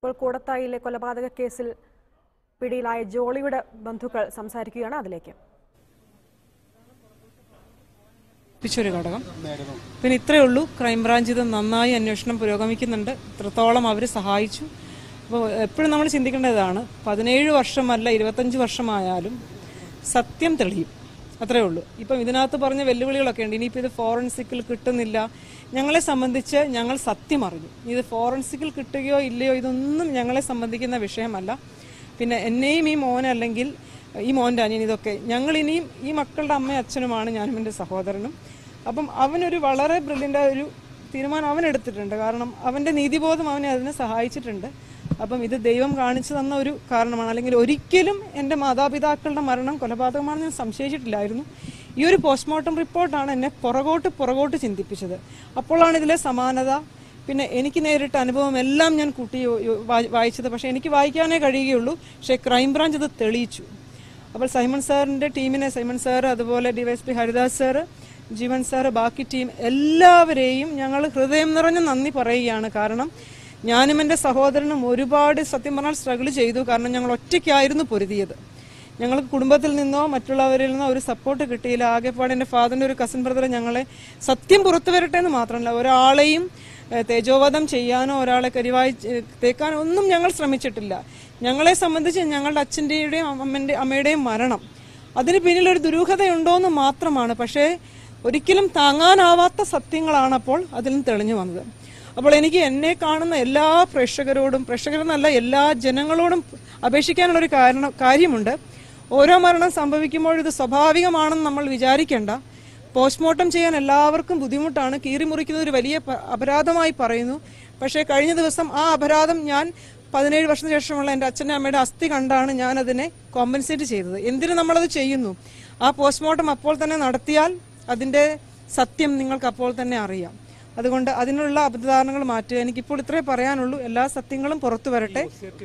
ഇപ്പോൾ കൂടത്തായിലെ കൊലപാതക കേസിൽ പിടിയിലായ ജോളിയുടെ ബന്ധുക്കൾ സംസാരിക്കുകയാണ് അതിലേക്ക് ഒരു ഘടകം പിന്നെ ഇത്രയേ ഉള്ളൂ ക്രൈംബ്രാഞ്ച് ഇത് നന്നായി അന്വേഷണം പുരോഗമിക്കുന്നുണ്ട് ഇത്രത്തോളം അവർ സഹായിച്ചു അപ്പോൾ എപ്പോഴും നമ്മൾ ചിന്തിക്കേണ്ടതാണ് പതിനേഴ് വർഷമല്ല ഇരുപത്തഞ്ച് വർഷമായാലും സത്യം തെളിയും അത്രേ ഉള്ളൂ ഇപ്പം ഇതിനകത്ത് പറഞ്ഞ വെല്ലുവിളികളൊക്കെ ഉണ്ട് ഇനിയിപ്പോൾ ഇത് ഫോറൻസിക്കിൽ കിട്ടുന്നില്ല ഞങ്ങളെ സംബന്ധിച്ച് ഞങ്ങൾ സത്യം അറിഞ്ഞു ഇത് ഫോറൻസിക്കിൽ കിട്ടുകയോ ഇല്ലയോ ഇതൊന്നും ഞങ്ങളെ സംബന്ധിക്കുന്ന വിഷയമല്ല പിന്നെ എന്നെയും ഈ മോനെ അല്ലെങ്കിൽ ഈ മോൻ്റെ അനിയൻ ഇതൊക്കെ ഞങ്ങൾ ഇനിയും ഈ മക്കളുടെ അമ്മയും അച്ഛനുമാണ് ഞാനും എൻ്റെ സഹോദരനും അപ്പം അവനൊരു വളരെ ബ്രില്യൻ്റ് ഒരു തീരുമാനം അവൻ എടുത്തിട്ടുണ്ട് കാരണം അവൻ്റെ നീതിബോധം അവനെ അതിനെ സഹായിച്ചിട്ടുണ്ട് അപ്പം ഇത് ദൈവം കാണിച്ചു തന്ന ഒരു കാരണമാണ് അല്ലെങ്കിൽ ഒരിക്കലും എൻ്റെ മാതാപിതാക്കളുടെ മരണം കൊലപാതകമാണെന്ന് ഞാൻ സംശയിച്ചിട്ടില്ലായിരുന്നു ഈ ഒരു പോസ്റ്റ്മോർട്ടം റിപ്പോർട്ടാണ് എന്നെ പുറകോട്ട് പുറകോട്ട് ചിന്തിപ്പിച്ചത് അപ്പോഴാണ് ഇതിലെ സമാനത പിന്നെ എനിക്ക് നേരിട്ട അനുഭവം എല്ലാം ഞാൻ കൂട്ടി യോ- യോ- വായി- വായിച്ചത് പക്ഷേ എനിക്ക് വായിക്കാനേ കഴിയുകയുള്ളൂ പക്ഷേ ക്രൈംബ്രാഞ്ച് ഇത് തെളിയിച്ചു അപ്പോൾ സൈമൺ സാറിന്റെ ടീമിനെ സൈമൺ സാർ അതുപോലെ DYSP Haridas sir Jeevan sir ബാക്കി ടീം എല്ലാവരെയും ഞങ്ങൾ ഹൃദയം നിറഞ്ഞ നന്ദി പറയുകയാണ് കാരണം ഞാനും എൻ്റെ സഹോദരനും ഒരുപാട് സത്യം പറഞ്ഞാൽ സ്ട്രഗിൾ ചെയ്തു കാരണം ഞങ്ങൾ ഒറ്റയ്ക്കായിരുന്നു പൊരുതിയത് ഞങ്ങൾക്ക് കുടുംബത്തിൽ നിന്നോ മറ്റുള്ളവരിൽ നിന്നോ ഒരു സപ്പോർട്ട് കിട്ടിയില്ല ആകെപ്പാട് എൻ്റെ ഫാദറിൻ്റെ ഒരു കസിൻ ബ്രദർ ഞങ്ങളെ സത്യം പുറത്തു വരട്ടെ എന്ന് മാത്രമല്ല ഒരാളെയും ഏഹ്, തേജോവധം ചെയ്യാനോ ഒരാളെ കരിവായി ഏഹ്, തേക്കാനോ ഒന്നും ഞങ്ങൾ ശ്രമിച്ചിട്ടില്ല ഞങ്ങളെ സംബന്ധിച്ച് ഞങ്ങളുടെ അച്ഛൻ്റെയും അമ്മൻ്റെ അമ്മയുടെയും മരണം അതിന് പിന്നിൽ ഒരു ദുരൂഹതയുണ്ടോ എന്ന് മാത്രമാണ് പക്ഷേ ഒരിക്കലും താങ്ങാനാവാത്ത സത്യങ്ങളാണ് അപ്പോൾ അതിൽ നിന്ന് തെളിഞ്ഞു വന്നത് അപ്പോൾ എനിക്ക് എന്നെ കാണുന്ന എല്ലാ പ്രേക്ഷകരോടും പ്രേക്ഷകരെന്നല്ല എല്ലാ ജനങ്ങളോടും അപേക്ഷിക്കാനുള്ള ഒരു കാരണം കാര്യമുണ്ട് ഓരോ മരണം സംഭവിക്കുമ്പോൾ ഇത് സ്വാഭാവികമാണെന്ന് നമ്മൾ വിചാരിക്കേണ്ട പോസ്റ്റ്മോർട്ടം ചെയ്യാൻ എല്ലാവർക്കും ബുദ്ധിമുട്ടാണ് കീറി മുറിക്കുന്നത് ഒരു വലിയ പ- അപരാധമായി പറയുന്നു പക്ഷേ കഴിഞ്ഞ ദിവസം ആ അപരാധം ഞാൻ പതിനേഴ് വർഷത്തിന് ശേഷമുള്ള എൻ്റെ അച്ഛൻ്റെ അമ്മയുടെ അസ്ഥി കണ്ടാണ് ഞാൻ അതിനെ കോമ്പൻസേറ്റ് ചെയ്തത് എന്തിനു നമ്മളത് ചെയ്യുന്നു ആ പോസ്റ്റ്മോർട്ടം അപ്പോൾ തന്നെ നടത്തിയാൽ അതിൻ്റെ സത്യം നിങ്ങൾക്ക് അപ്പോൾ തന്നെ അറിയാം അതുകൊണ്ട് അതിനുള്ള അബദ്ധധാരണകൾ മാറ്റുക എനിക്കിപ്പോൾ ഇത്രേ പറയാനുള്ളൂ എല്ലാ സത്യങ്ങളും പുറത്തു വരട്ടെ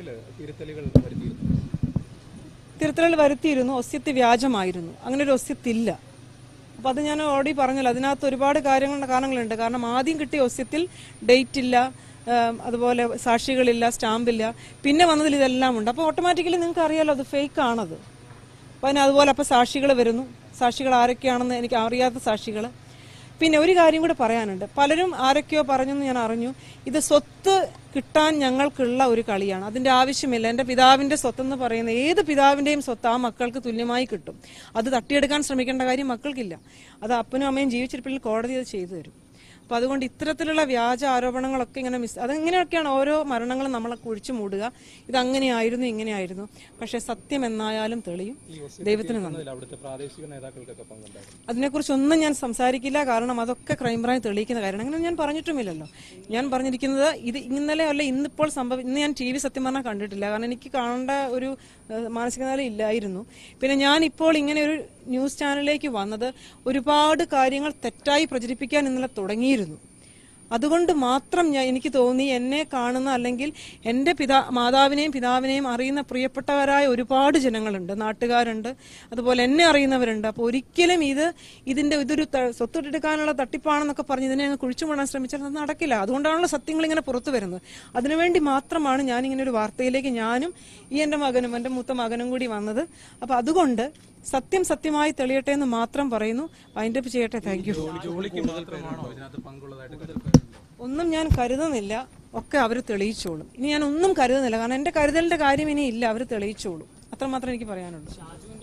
തിരുത്തലുകൾ വരുത്തിയിരുന്നു ഒസ്യത്ത് വ്യാജമായിരുന്നു അങ്ങനെ ഒരു ഒസ്യത്തില്ല അപ്പൊ അത് ഞാൻ ഓൾറെഡി പറഞ്ഞല്ലോ അതിനകത്ത് ഒരുപാട് കാര്യങ്ങൾ കാരണങ്ങളുണ്ട് കാരണം ആദ്യം കിട്ടിയ ഒസ്യത്തിൽ ഡേറ്റ് ഇല്ല ആം, അതുപോലെ സാക്ഷികളില്ല സ്റ്റാമ്പില്ല പിന്നെ വന്നതിൽ ഇതെല്ലാം ഉണ്ട് അപ്പോൾ ഓട്ടോമാറ്റിക്കലി നിങ്ങൾക്ക് അറിയാലോ അത് ഫേക്ക് ആണത് അപ്പം അതിന് അതുപോലെ അപ്പോൾ സാക്ഷികൾ വരുന്നു സാക്ഷികൾ ആരൊക്കെയാണെന്ന് എനിക്ക് അറിയാത്ത സാക്ഷികൾ പിന്നെ ഒരു കാര്യം കൂടെ പറയാനുണ്ട് പലരും ആരൊക്കെയോ പറഞ്ഞെന്ന് ഞാൻ അറിഞ്ഞു ഇത് സ്വത്ത് കിട്ടാൻ ഞങ്ങൾക്കുള്ള ഒരു കളിയാണ് അതിന്റെ ആവശ്യമില്ല എൻ്റെ പിതാവിന്റെ സ്വത്തെന്ന് പറയുന്ന ഏത് പിതാവിന്റെയും സ്വത്ത് ആ മക്കൾക്ക് തുല്യമായി കിട്ടും അത് തട്ടിയെടുക്കാൻ ശ്രമിക്കേണ്ട കാര്യം മക്കൾക്കില്ല അത് അപ്പനും അമ്മയും ജീവിച്ചിരിപ്പിൽ കോടതി അത് ചെയ്തു തരും അപ്പൊ അതുകൊണ്ട് ഇത്തരത്തിലുള്ള വ്യാജ ആരോപണങ്ങളൊക്കെ ഇങ്ങനെ മിസ് അതെങ്ങനെയൊക്കെയാണ് ഓരോ മരണങ്ങളും നമ്മളെ കുഴിച്ചു മൂടുക ഇത് അങ്ങനെയായിരുന്നു ഇങ്ങനെയായിരുന്നു പക്ഷെ സത്യം എന്നായാലും തെളിയും ദൈവത്തിന് നന്ദി അവിടുത്തെ പ്രാദേശിക നേതാക്കൾക്കൊക്കെ പങ്കുണ്ടായിരുന്നു അതിനെക്കുറിച്ചൊന്നും ഞാൻ സംസാരിക്കില്ല കാരണം അതൊക്കെ ക്രൈംബ്രാഞ്ച് തെളിയിക്കുന്ന കാര്യമാണ് അങ്ങനെ ഞാൻ പറഞ്ഞിട്ടുമില്ലല്ലോ ഞാൻ പറഞ്ഞിരിക്കുന്നത് ഇത് ഇന്നലെ അല്ല ഇന്നിപ്പോൾ സംഭവം ഇന്ന് ഞാൻ ടി വി സത്യം പറഞ്ഞാൽ കണ്ടിട്ടില്ല കാരണം എനിക്ക് കാണേണ്ട ഒരു ഏഹ്, മാനസിക നില ഇല്ലായിരുന്നു പിന്നെ ഞാൻ ഇപ്പോൾ ഇങ്ങനെ ഒരു ന്യൂസ് ചാനലിലേക്ക് വന്നത് ഒരുപാട് കാര്യങ്ങൾ തെറ്റായി പ്രചരിപ്പിക്കാൻ ഇന്നലെ തുടങ്ങിയിരുന്നു അതുകൊണ്ട് മാത്രം ഞാൻ എനിക്ക് തോന്നി എന്നെ കാണുന്ന അല്ലെങ്കിൽ എൻ്റെ പിതാ മാതാവിനെയും പിതാവിനെയും അറിയുന്ന പ്രിയപ്പെട്ടവരായ ഒരുപാട് ജനങ്ങളുണ്ട് നാട്ടുകാരുണ്ട് അതുപോലെ എന്നെ അറിയുന്നവരുണ്ട് അപ്പോൾ ഒരിക്കലും ഇത് ഇതിന്റെ ഇതൊരു ത- സ്വത്തെടുക്കാനുള്ള തട്ടിപ്പാണെന്നൊക്കെ പറഞ്ഞ് ഇതിനെ അങ്ങ് കുഴിച്ചു മൂടാൻ ശ്രമിച്ചാൽ അത് നടക്കില്ല അതുകൊണ്ടാണല്ലോ സത്യങ്ങൾ ഇങ്ങനെ പുറത്തു വരുന്നത് അതിനുവേണ്ടി മാത്രമാണ് ഞാൻ ഇങ്ങനെ ഒരു വാർത്തയിലേക്ക് ഞാനും ഈ എൻ്റെ മകനും എൻ്റെ മൂത്ത മകനും കൂടി വന്നത് അപ്പോൾ അതുകൊണ്ട് സത്യം സത്യമായി തെളിയട്ടെ എന്ന് മാത്രം പറയുന്നു വൈൻഡപ്പ് ചെയ്യട്ടെ താങ്ക് യു ജോലിക്ക് മാത്രമാണോ ഇതിനകത്ത് പങ്കുള്ളതായിട്ട് കരുതുന്നത്? ഒന്നും ഞാൻ കരുതുന്നില്ല ഒക്കെ അവർ തെളിയിച്ചോളും ഇനി ഞാൻ ഒന്നും കരുതുന്നില്ല കാരണം എന്റെ കരുതലിന്റെ കാര്യം ഇനി ഇല്ല അവർ തെളിയിച്ചോളും അത്രമാത്രം എനിക്ക് പറയാനുള്ളൂ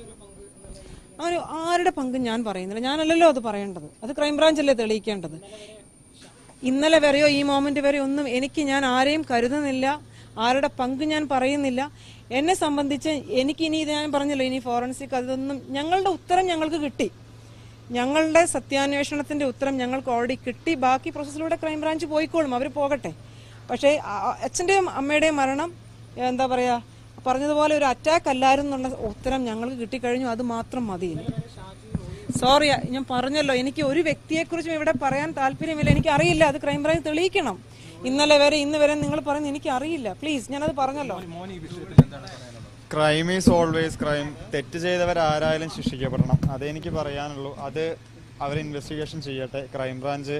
അങ്ങനെ ആരുടെ പങ്കും ഞാൻ പറയുന്നില്ല ഞാനല്ലല്ലോ അത് പറയേണ്ടത് അത് ക്രൈംബ്രാഞ്ച് അല്ലേ തെളിയിക്കേണ്ടത് ഇന്നലെ വരെയോ ഈ മോമെന്റ് വരെയോ ഒന്നും എനിക്ക് ഞാൻ ആരെയും കരുതുന്നില്ല ആരുടെ പങ്ക് ഞാൻ പറയുന്നില്ല എന്നെ സംബന്ധിച്ച് എനിക്ക് ഇനി ഇത് ഞാൻ പറഞ്ഞല്ലോ ഇനി ഫോറൻസിക് അതൊന്നും ഞങ്ങളുടെ ഉത്തരം ഞങ്ങൾക്ക് കിട്ടി ഞങ്ങളുടെ സത്യാന്വേഷണത്തിന്റെ ഉത്തരം ഞങ്ങൾക്ക് ഓൾറെഡി കിട്ടി ബാക്കി പ്രോസസ്സിലൂടെ ക്രൈംബ്രാഞ്ച് പോയിക്കോളും അവർ പോകട്ടെ പക്ഷേ ആ- ആ അച്ഛന്റെയും അമ്മയുടെയും മരണം എന്താ പറയാ പറഞ്ഞതുപോലെ ഒരു അറ്റാക്ക് അല്ലായിരുന്നു എന്നുള്ള ഉത്തരം ഞങ്ങൾക്ക് കിട്ടിക്കഴിഞ്ഞു അത് മാത്രം മതി ഇനി. സോറി ഞാൻ പറഞ്ഞല്ലോ എനിക്ക് ഒരു വ്യക്തിയെക്കുറിച്ചും ഇവിടെ പറയാൻ താല്പര്യമില്ല എനിക്ക് അറിയില്ല അത് ക്രൈംബ്രാഞ്ച് തെളിയിക്കണം ഇന്നലെ വരെ ഇന്ന് വരെ നിങ്ങൾ പറയുന്നത് എനിക്ക് അറിയില്ല പ്ലീസ് ഞാനത് പറഞ്ഞല്ലോ മോൻ ഈ വിഷയത്തിൽ എന്താണ് പറയാനുള്ളത് ക്രൈം ഈസ് ഓൾവേസ് ക്രൈം തെറ്റ് ചെയ്തവരാരായാലും ശിക്ഷിക്കപ്പെടണം അതേ എനിക്ക് പറയാനുള്ളൂ അത് അവർ ഇൻവെസ്റ്റിഗേഷൻ ചെയ്യട്ടെ ക്രൈംബ്രാഞ്ച്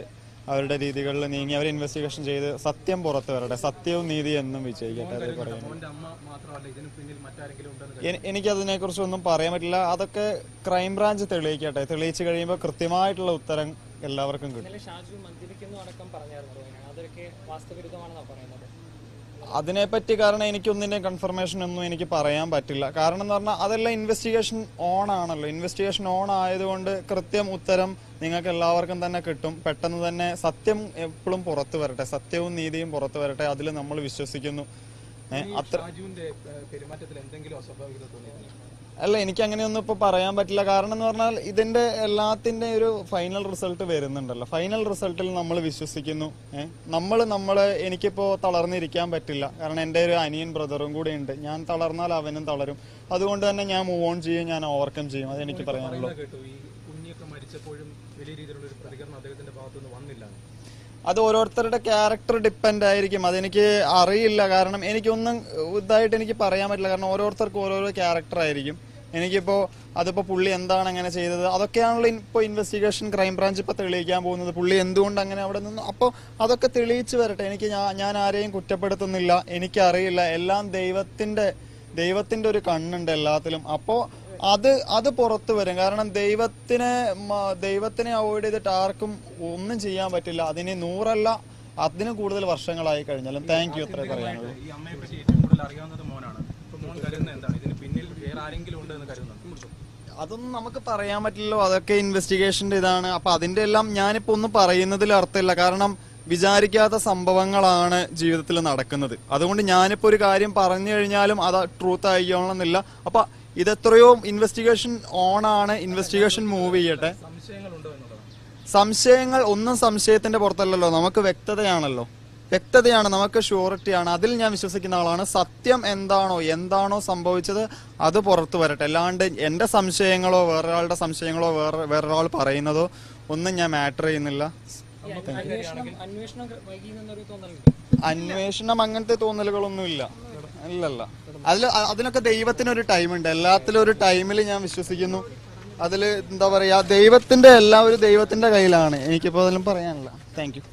അവരുടെ രീതികളിൽ നീങ്ങി അവർ ഇൻവെസ്റ്റിഗേഷൻ ചെയ്ത് സത്യം പുറത്തു വരട്ടെ സത്യവും നീതിയും എന്നും വിജയിക്കട്ടെ അത് പറയുന്നു മോന്റെ അമ്മ മാത്രമല്ല ഇതിന് പിന്നിൽ മറ്റാരെങ്കിലും ഉണ്ടെന്ന് എനി- എനിക്കതിനെ കുറിച്ച് ഒന്നും പറയാൻ പറ്റില്ല അതൊക്കെ ക്രൈംബ്രാഞ്ച് തെളിയിക്കട്ടെ തെളിയിച്ചു കഴിയുമ്പോൾ കൃത്യമായിട്ടുള്ള ഉത്തരം എല്ലാവർക്കും കിട്ടും ഇന്നലെ ഷാജു മദ്യപിക്കുന്നു അടക്കം പറഞ്ഞായിരുന്നു റോയിനാണ് അതൊക്കെ വാസ്തവിരുദ്ധമാണെന്നാണ് പറയുന്നത് അതിനെപ്പറ്റി കാരണം എനിക്കൊന്നിന്റെ കൺഫർമേഷൻ ഒന്നും എനിക്ക് പറയാൻ പറ്റില്ല കാരണം എന്ന് പറഞ്ഞാൽ അതെല്ലാം ഇൻവെസ്റ്റിഗേഷൻ ഓൺ ആണല്ലോ ഇൻവെസ്റ്റിഗേഷൻ ഓൺ ആയതുകൊണ്ട് കൃത്യം ഉത്തരം നിങ്ങൾക്ക് എല്ലാവർക്കും തന്നെ കിട്ടും പെട്ടെന്ന് തന്നെ സത്യം എപ്പോഴും പുറത്തു വരട്ടെ സത്യവും നീതിയും പുറത്തു വരട്ടെ അതിൽ നമ്മൾ വിശ്വസിക്കുന്നു ഏ, അത്ര ഷാജുവിന്റെ ഏഹ്, പെരുമാറ്റത്തിൽ എന്തെങ്കിലും അസ്വാഭാവികത തോന്നിയിട്ടില്ല അല്ല എനിക്ക് അങ്ങനെയൊന്നും ഇപ്പൊ പറയാൻ പറ്റില്ല കാരണം എന്ന് പറഞ്ഞാൽ ഇതിന്റെ എല്ലാത്തിന്റെ ഒരു ഫൈനൽ റിസൾട്ട് വരുന്നുണ്ടല്ലോ ഫൈനൽ റിസൾട്ടിൽ നമ്മൾ വിശ്വസിക്കുന്നു ഏഹ് നമ്മൾ നമ്മള് എനിക്കിപ്പോ തളർന്നിരിക്കാൻ പറ്റില്ല കാരണം എൻ്റെ ഒരു അനിയൻ ബ്രദറും കൂടെ ഉണ്ട് ഞാൻ തളർന്നാൽ അവനും തളരും അതുകൊണ്ട് തന്നെ ഞാൻ മൂവ് ഓൺ ചെയ്യും ഞാൻ ഓവർകം ചെയ്യും അത് എനിക്ക് പറയാനുള്ളൂ പറയുന്നത് കേട്ടു ഈ കുഞ്ഞിയൊക്കെ മരിച്ചപ്പോഴും വലിയ രീതിയിലുള്ള ഒരു പ്രതികരണം അദ്ദേഹത്തിന്റെ ഭാഗത്തുനിന്ന് വന്നില്ല അത് ഓരോരുത്തരുടെ ക്യാരക്ടർ ഡിപ്പെൻഡ് ആയിരിക്കും അതെനിക്ക് അറിയില്ല കാരണം എനിക്കൊന്നും ഇതായിട്ട് എനിക്ക് പറയാൻ പറ്റില്ല കാരണം ഓരോരുത്തർക്കും ഓരോരോ ക്യാരക്ടർ ആയിരിക്കും എനിക്കിപ്പോ അതിപ്പോ പുള്ളി എന്താണ് അങ്ങനെ ചെയ്തത് അതൊക്കെയാണല്ലോ ഇപ്പോൾ ഇൻവെസ്റ്റിഗേഷൻ ക്രൈംബ്രാഞ്ച് ഇപ്പൊ തെളിയിക്കാൻ പോകുന്നത് പുള്ളി എന്തുകൊണ്ട് അങ്ങനെ അവിടെ നിന്ന് അപ്പോൾ അതൊക്കെ തെളിയിച്ചു വരട്ടെ എനിക്ക് ഞാൻ ഞാൻ ആരെയും കുറ്റപ്പെടുത്തുന്നില്ല എനിക്കറിയില്ല എല്ലാം ദൈവത്തിന്റെ ദൈവത്തിന്റെ ഒരു കണ്ണുണ്ട് എല്ലാത്തിലും അപ്പോൾ അത് അത് പുറത്തു വരും കാരണം ദൈവത്തിനെ മ- ദൈവത്തിനെ അവോയ്ഡ് ചെയ്തിട്ട് ആർക്കും ഒന്നും ചെയ്യാൻ പറ്റില്ല അതിന് നൂറല്ല അതിന് കൂടുതൽ വർഷങ്ങളായി കഴിഞ്ഞാലും താങ്ക് യു അത്രേ പറയാനുള്ളൂ ഈ അമ്മയെ പറ്റി ഏറ്റവും കൂടുതൽ അറിയാവുന്നത് മോനാണ് ഇപ്പൊ മോൻ കരുതുന്നത് എന്താണ് ഇതിന് പിന്നിൽ വേറെ ആരെങ്കിലും ഉണ്ട് എന്ന് കരുതുന്നുണ്ട് അതൊന്നും നമുക്ക് പറയാൻ പറ്റില്ലല്ലോ അതൊക്കെ ഇൻവെസ്റ്റിഗേഷന്റെ ഇതാണ് അപ്പൊ അതിന്റെ എല്ലാം ഞാനിപ്പോ ഒന്നും പറയുന്നതിൽ അർത്ഥമില്ല കാരണം വിചാരിക്കാത്ത സംഭവങ്ങളാണ് ജീവിതത്തിൽ നടക്കുന്നത് അതുകൊണ്ട് ഞാനിപ്പോ ഒരു കാര്യം പറഞ്ഞു കഴിഞ്ഞാലും അത് ട്രൂത്ത് ആയിക്കോളണമെന്നില്ല അപ്പൊ ഇതെത്രയോ ഇൻവെസ്റ്റിഗേഷൻ ഓൺ ആണ് ഇൻവെസ്റ്റിഗേഷൻ മൂവ് ചെയ്യട്ടെ സംശയങ്ങളുണ്ടോ എന്നുള്ളതാണ് സംശയങ്ങൾ ഒന്നും സംശയത്തിന്റെ പുറത്തല്ലല്ലോ നമുക്ക് വ്യക്തതയാണല്ലോ വ്യക്തതയാണ് നമുക്ക് ഷുവറിറ്റിയാണ് അതിൽ ഞാൻ വിശ്വസിക്കുന്ന ആളാണ് സത്യം എന്താണോ എന്താണോ സംഭവിച്ചത് അത് പുറത്തു വരട്ടെ അല്ലാണ്ട് എന്റെ സംശയങ്ങളോ വേറൊരാളുടെ സംശയങ്ങളോ വേറെ വേറൊരാൾ പറയുന്നതോ ഒന്നും ഞാൻ മാറ്റർ ചെയ്യുന്നില്ല ഈ അന്വേഷണം അന്വേഷണം വൈകി എന്നൊരു തോന്നലുണ്ട് അന്വേഷണം അങ്ങനത്തെ തോന്നലുകളൊന്നും ഇല്ല ഇല്ലല്ല അതിൽ അതിനൊക്കെ ദൈവത്തിനൊരു ടൈമുണ്ട് എല്ലാത്തിലും ഒരു ടൈമിൽ ഞാൻ വിശ്വസിക്കുന്നു അതിൽ എന്താ പറയാ ദൈവത്തിന്റെ എല്ലാം ഒരു ദൈവത്തിന്റെ കയ്യിലാണ് എനിക്കിപ്പോ അതിലും പറയാനില്ല താങ്ക് യു